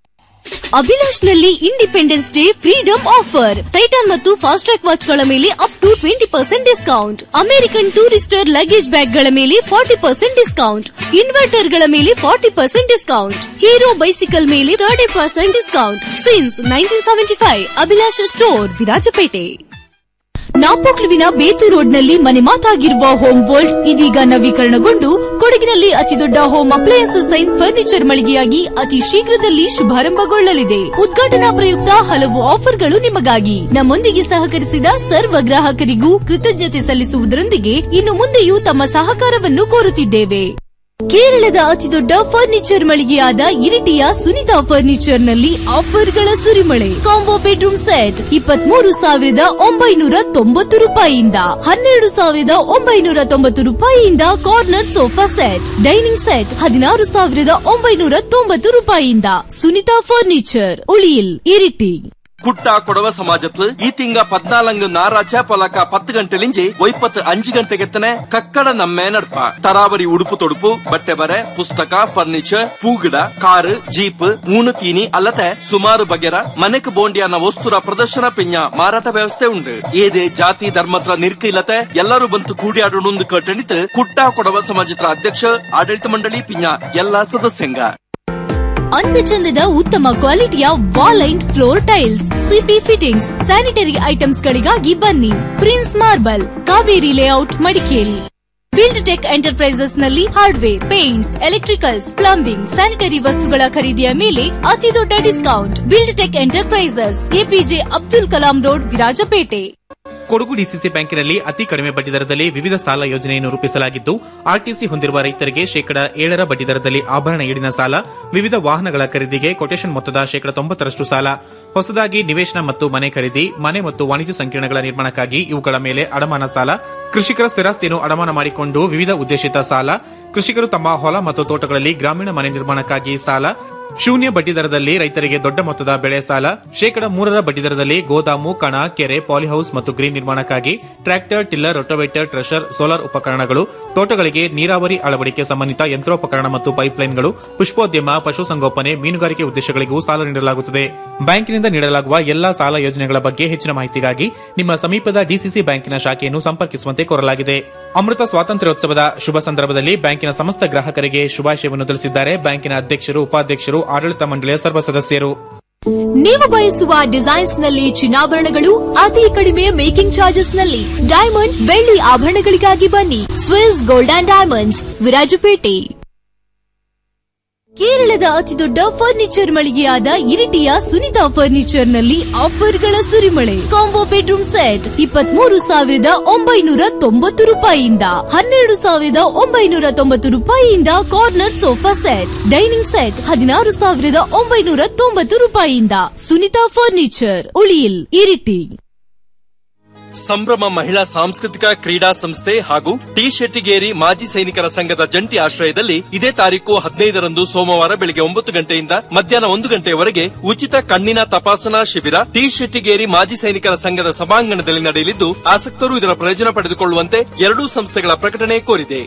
Abhilash ನಲ್ಲಿ independence day freedom offer Titan ಮತ್ತು ಫಾಸ್ಟ್ ಟ್ರ್ಯಾಕ್ ವಾಚ್ ಗಳ ಮೇಲೆ up to twenty percent discount American Tourister luggage bag ಗಳ ಮೇಲೆ forty percent discount inverter ಗಳ ಮೇಲೆ forty percent discount hero bicycle ಮೇಲೆ thirty percent discount since nineteen seventy five Abhilash store Virajpet ನಾಪೋಕ್ಲುವಿನ ಬೇತು ರೋಡ್ನಲ್ಲಿ ಮನೆ ಮಾತಾಗಿರುವ ಹೋಮ್ ವರ್ಲ್ಡ್ ಇದೀಗ ನವೀಕರಣಗೊಂಡು ಕೊಡಗಿನಲ್ಲಿ ಅತಿದೊಡ್ಡ ಹೋಮ್ ಅಪ್ಲಯನ್ಸಸ್ ಅಂಡ್ ಫರ್ನಿಚರ್ ಮಳಿಗೆಯಾಗಿ ಅತಿ ಶೀಘ್ರದಲ್ಲಿ ಶುಭಾರಂಭಗೊಳ್ಳಲಿದೆ ಉದ್ಘಾಟನಾ ಪ್ರಯುಕ್ತ ಹಲವು ಆಫರ್ಗಳು ನಿಮಗಾಗಿ ನಮ್ಮೊಂದಿಗೆ ಸಹಕರಿಸಿದ ಸರ್ವ ಗ್ರಾಹಕರಿಗೂ ಕೃತಜ್ಞತೆ ಸಲ್ಲಿಸುವುದರೊಂದಿಗೆ ಇನ್ನು ಮುಂದೆಯೂ ತಮ್ಮ ಸಹಕಾರವನ್ನು ಕೋರುತ್ತಿದ್ದೇವೆ ಕೇರಳದ ಅತಿದೊಡ್ಡ ಫರ್ನಿಚರ್ ಮಳಿಗೆಯಾದ ಇರಿಟಿಯ ಸುನಿತಾ ಫರ್ನಿಚರ್ ನಲ್ಲಿ ಆಫರ್ಗಳ ಸುರಿಮಳೆ ಕಾಂಬೋ ಬೆಡ್ರೂಮ್ ಸೆಟ್ ಇಪ್ಪತ್ಮೂರು ಸಾವಿರದ ಒಂಬೈನೂರ ತೊಂಬತ್ತು ರೂಪಾಯಿಯಿಂದ ಹನ್ನೆರಡು ಸಾವಿರದ ಒಂಬೈನೂರ ತೊಂಬತ್ತು ರೂಪಾಯಿಯಿಂದ corner sofa set dining set ಹದಿನಾರು ಸಾವಿರದ ಒಂಬೈನೂರ ತೊಂಬತ್ತು ರೂಪಾಯಿಯಿಂದ ಸುನಿತಾ ಫರ್ನಿಚರ್ ಉಳಿಯಿಲ್ ಇರಿಟಿ കുട്ട കൊടവ സമാജത്ത് ഈ തിങ്ക പതിനാലങ്ക് ഞായറാഴ്ച പൊലക്ക പത്ത് ഗಂಟೆಲಿಂಜಿ ಒಯ್ಪತ್ತು ಅಂಜು ಗಂಟೆಗೆತ್ತನೆ ಕಕ್ಕಡ ನಮ್ಮೆ ನಡ್ಪ ತರಾವರಿ ಉಡುಪು ತೊಡುಪು ಬಟ್ಟೆ ಬರೆ ಪುಸ್ತಕ ಫರ್ನಿಚರ್ ಪೂಗಿಡ ಕಾರು ಜೀಪ್ ಮೂನು ತೀನಿ ಅಲ್ಲದೆ ಸುಮಾರು ಬಗೆರ ಮನೆಕ್ ಬೋಂಡಿಯನ್ನ ವಸ್ತುರ ಪ್ರದರ್ಶನ ಪಿಂಜ ಮಾರಾಟ ವ್ಯವಸ್ಥೆ ಉಂಡು ಏದೇ ಜಾತಿ ಧರ್ಮತ್ರ ನಿರ್ಕ ಇಲ್ಲತೆ ಎಲ್ಲರೂ ಬಂತು ಕೂಡಿಯಾಡೋಣೊಂದು ಕಟ್ಟಣಿತ್ ಕುಟ್ಟ ಕೊಡವ ಸಮಾಜತ್ರ ಅಧ್ಯಕ್ಷ ಆಡಳಿತ ಮಂಡಳಿ ಪಿಂಜ ಎಲ್ಲಾ ಸದಸ್ಯಂಗ ಅಂದಚಂದದ ಉತ್ತಮ ಕ್ವಾಲಿಟಿಯ wall and floor tiles CP fittings sanitary items ಗಳಿಗಾಗಿ ಬನ್ನಿ prince marble Kaveri layout Madikeri build tech enterprises ನಲ್ಲಿ hardware paints electricals plumbing sanitary ವಸ್ತುಗಳ ಖರೀದಿಯ ಮೇಲೆ ಅತಿ ದೊಡ್ಡ discount build tech enterprises APJ Abdul Kalam road Virajpet Kodagu DCC ಬ್ಯಾಂಕಿನಲ್ಲಿ ಅತಿ ಕಡಿಮೆ ಬಡ್ಡಿ ದರದಲ್ಲಿ ವಿವಿಧ ಸಾಲ ಯೋಜನೆಯನ್ನು ರೂಪಿಸಲಾಗಿದ್ದು ಆರ್ಟಿಸಿ ಹೊಂದಿರುವ ರೈತರಿಗೆ ಶೇಕಡ ಏಳರ ಬಡ್ಡಿ ದರದಲ್ಲಿ ಆಭರಣ ಈಡಿನ ಸಾಲ ವಿವಿಧ ವಾಹನಗಳ ಖರೀದಿಗೆ ಕೊಟೇಶನ್ ಮೊತ್ತದ ಶೇಕಡ ತೊಂಬತ್ತರಷ್ಟು ಸಾಲ ಹೊಸದಾಗಿ ನಿವೇಶನ ಮತ್ತು ಮನೆ ಖರೀದಿ ಮನೆ ಮತ್ತು ವಾಣಿಜ್ಯ ಸಂಕೀರ್ಣಗಳ ನಿರ್ಮಾಣಕ್ಕಾಗಿ ಇವುಗಳ ಮೇಲೆ ಅಡಮಾನ ಸಾಲ ಕೃಷಿಕರ ಸ್ಥಿರಾಸ್ತಿಯನ್ನು ಅಡಮಾನ ಮಾಡಿಕೊಂಡು ವಿವಿಧ ಉದ್ದೇಶಿತ ಸಾಲ ಕೃಷಿಕರು ತಮ್ಮ ಹೊಲ ಮತ್ತು ತೋಟಗಳಲ್ಲಿ ಗ್ರಾಮೀಣ ಮನೆ ನಿರ್ಮಾಣಕ್ಕಾಗಿ ಸಾಲ ಶೂನ್ಯ ಬಡ್ಡಿ ದರದಲ್ಲಿ ರೈತರಿಗೆ ದೊಡ್ಡ ಮೊತ್ತದ ಬೆಳೆ ಸಾಲ ಶೇಕಡ ಮೂರರ ಬಡ್ಡಿ ದರದಲ್ಲಿ ಗೋದಾಮು ಕಣ ಕೆರೆ ಪಾಲಿಹೌಸ್ ಮತ್ತು ಗ್ರೀನ್ ನಿರ್ಮಾಣಕ್ಕಾಗಿ tractor tiller rotavator thresher solar ಉಪಕರಣಗಳು ತೋಟಗಳಿಗೆ ನೀರಾವರಿ ಅಳವಡಿಕೆ ಸಂಬಂಧಿತ ಯಂತ್ರೋಪಕರಣ ಮತ್ತು ಪೈಪ್ಲೈನ್ಗಳು ಪುಷ್ಪೋದ್ಯಮ ಪಶುಸಂಗೋಪನೆ ಮೀನುಗಾರಿಕೆ ಉದ್ದೇಶಗಳಿಗೂ ಸಾಲ ನೀಡಲಾಗುತ್ತದೆ ಬ್ಯಾಂಕಿನಿಂದ ನೀಡಲಾಗುವ ಎಲ್ಲಾ ಸಾಲ ಯೋಜನೆಗಳ ಬಗ್ಗೆ ಹೆಚ್ಚಿನ ಮಾಹಿತಿಗಾಗಿ ನಿಮ್ಮ ಸಮೀಪದ ಡಿಸಿಸಿ ಬ್ಯಾಂಕಿನ ಶಾಖೆಯನ್ನು ಸಂಪರ್ಕಿಸುವಂತೆ ಕೋರಲಾಗಿದೆ ಅಮೃತ ಸ್ವಾತಂತ್ರ್ಯೋತ್ಸವದ ಶುಭ ಸಂದರ್ಭದಲ್ಲಿ ಬ್ಯಾಂಕಿನ ಸಮಸ್ತ ಗ್ರಾಹಕರಿಗೆ ಶುಭಾಶಯವನ್ನು ತಿಳಿಸಿದ್ದಾರೆ ಬ್ಯಾಂಕಿನ ಅಧ್ಯಕ್ಷರು ಉಪಾಧ್ಯಕ್ಷರು ಆಡಳಿತ ಮಂಡಳಿಯ ಸರ್ವ ಸದಸ್ಯರು ನೀವು ಬಯಸುವ ಡಿಸೈನ್ಸ್ ನಲ್ಲಿ ಚಿನ್ನಾಭರಣಗಳು ಅತಿ ಕಡಿಮೆ ಮೇಕಿಂಗ್ ಚಾರ್ಜಸ್ ನಲ್ಲಿ ಡೈಮಂಡ್ ಬೆಳ್ಳಿ ಆಭರಣಗಳಿಗಾಗಿ ಬನ್ನಿ Swiss gold and diamonds Virajpet ಕೇರಳದ ಅತಿದೊಡ್ಡ ಫರ್ನಿಚರ್ ಮಳಿಗೆಯಾದ ಇರಿಟಿಯ ಸುನಿತಾ ಫರ್ನಿಚರ್ ನಲ್ಲಿ ಆಫರ್ಗಳ ಸುರಿಮಳೆ ಕಾಂಬೋ ಬೆಡ್ರೂಮ್ ಸೆಟ್ ಇಪ್ಪತ್ಮೂರು ಸಾವಿರದ ಒಂಬೈನೂರ ತೊಂಬತ್ತು ರೂಪಾಯಿಯಿಂದ ಹನ್ನೆರಡು ಸಾವಿರದ ಒಂಬೈನೂರ ತೊಂಬತ್ತು ರೂಪಾಯಿಯಿಂದ corner sofa set dining set ಹದಿನಾರು ಸಾವಿರದ ಒಂಬೈನೂರ ತೊಂಬತ್ತು ರೂಪಾಯಿಯಿಂದ ಸುನಿತಾ ಫರ್ನಿಚರ್ ಉಳಿಯಿಲ್ ಇರಿಟಿ ಸಂಭ್ರಮ ಮಹಿಳಾ ಸಾಂಸ್ಕೃತಿಕ ಕ್ರೀಡಾ ಸಂಸ್ಥೆ ಹಾಗೂ ಟಿ ಶೆಟ್ಟಿಗೇರಿ ಮಾಜಿ ಸೈನಿಕರ ಸಂಘದ ಜಂಟಿ ಆಶ್ರಯದಲ್ಲಿ ಇದೇ ತಾರೀಕು ಹದಿನೈದರಂದು ಸೋಮವಾರ ಬೆಳಗ್ಗೆ ಒಂಬತ್ತು ಗಂಟೆಯಿಂದ ಮಧ್ಯಾಹ್ನ ಒಂದು ಗಂಟೆಯವರೆಗೆ ಉಚಿತ ಕಣ್ಣಿನ ತಪಾಸಣಾ ಶಿಬಿರ ಟಿ ಶೆಟ್ಟಿಗೇರಿ ಮಾಜಿ ಸೈನಿಕರ ಸಂಘದ ಸಭಾಂಗಣದಲ್ಲಿ ನಡೆಯಲಿದ್ದು ಆಸಕ್ತರು ಇದರ ಪ್ರಯೋಜನ ಪಡೆದುಕೊಳ್ಳುವಂತೆ ಎರಡೂ ಸಂಸ್ಥೆಗಳ ಪ್ರಕಟಣೆ ಕೋರಿದೆ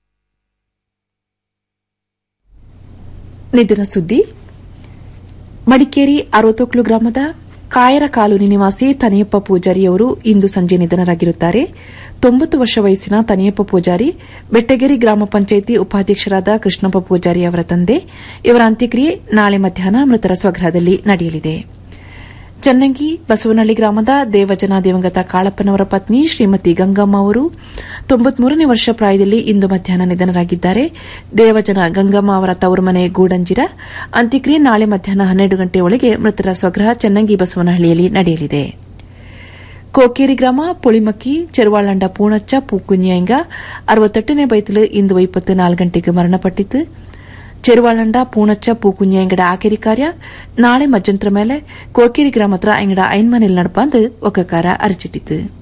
ನಿಧನ ಸುದ್ದಿ ಮಡಿಕೇರಿ ಅರವತ್ತೊಕ್ಲು ಗ್ರಾಮದ ಕಾಯರ ಕಾಲೋನಿ ನಿವಾಸಿ ತನಿಯಪ್ಪ ಪೂಜಾರಿಯವರು ಇಂದು ಸಂಜೆ ನಿಧನರಾಗಿರುತ್ತಾರೆ ತೊಂಬತ್ತು ವರ್ಷ ವಯಸ್ಸಿನ ತನಿಯಪ್ಪ ಪೂಜಾರಿ ಬೆಟ್ಟಗೆರೆ ಗ್ರಾಮ ಪಂಚಾಯಿತಿ ಉಪಾಧ್ಯಕ್ಷರಾದ ಕೃಷ್ಣಪ್ಪ ಪೂಜಾರಿ ಅವರ ತಂದೆ ಇವರ ಅಂತ್ಯಕ್ರಿಯೆ ನಾಳೆ ಮಧ್ಯಾಹ್ನ ಮೃತರ ಸ್ವಗೃಹದಲ್ಲಿ ನಡೆಯಲಿದೆ ಚನ್ನಂಗಿ ಬಸವನಹಳ್ಳಿ ಗ್ರಾಮದ ದೇವಜನ ದಿವಂಗತ ಕಾಳಪ್ಪನವರ ಪತ್ನಿ ಶ್ರೀಮತಿ ಗಂಗಮ್ಮ ಅವರು ತೊಂಬತ್ಮೂರನೇ ವರ್ಷ ಪ್ರಾಯದಲ್ಲಿ ಇಂದು ಮಧ್ಯಾಹ್ನ ನಿಧನರಾಗಿದ್ದಾರೆ ದೇವಜನ ಗಂಗಮ್ಮ ಅವರ ತವರು ಮನೆ ಗೂಡಂಜಿರ ಅಂತ್ಯಕ್ರಿಯೆ ನಾಳೆ ಮಧ್ಯಾಹ್ನ ಹನ್ನೆರಡು ಗಂಟೆ ಒಳಗೆ ಮೃತರ ಸ್ವಗ್ರಹ ಚನ್ನಂಗಿ ಬಸವನಹಳ್ಳಿಯಲ್ಲಿ ನಡೆಯಲಿದೆ ಕೋಕೇರಿ ಗ್ರಾಮ ಪುಳಿಮಕ್ಕಿ ಚೆರುವಾಳಂಡ ಪೂಣಚ್ಚ ಪೂಕುನ್ಯಂಗ ಅರವತ್ತೆಟ್ಟನೇ ಬೈತಲು ಇಂದು ಇಪ್ಪತ್ತು ನಾಲ್ಕು ಗಂಟೆಗೆ ಮರಣಪಟ್ಟಿತು ಚೆರುವಾಳಂಡ ಪೂಣಚ್ಚ ಪೂಕುಂಜ ಎಂಗಡ ಆಕೆರಿ ಕಾರ್ಯ ನಾಳೆ ಮಜ್ಜಂತ್ರ ಮೇಲೆ ಕೋಕೇರಿ ಗ್ರಾಮತ್ರ ಎಂಗಡ ಐನ್ಮನೆಲ್ ನಡಪಂದು ಒಕ್ಕಕಾರ ಅರಚಿಟ್ಟಿತು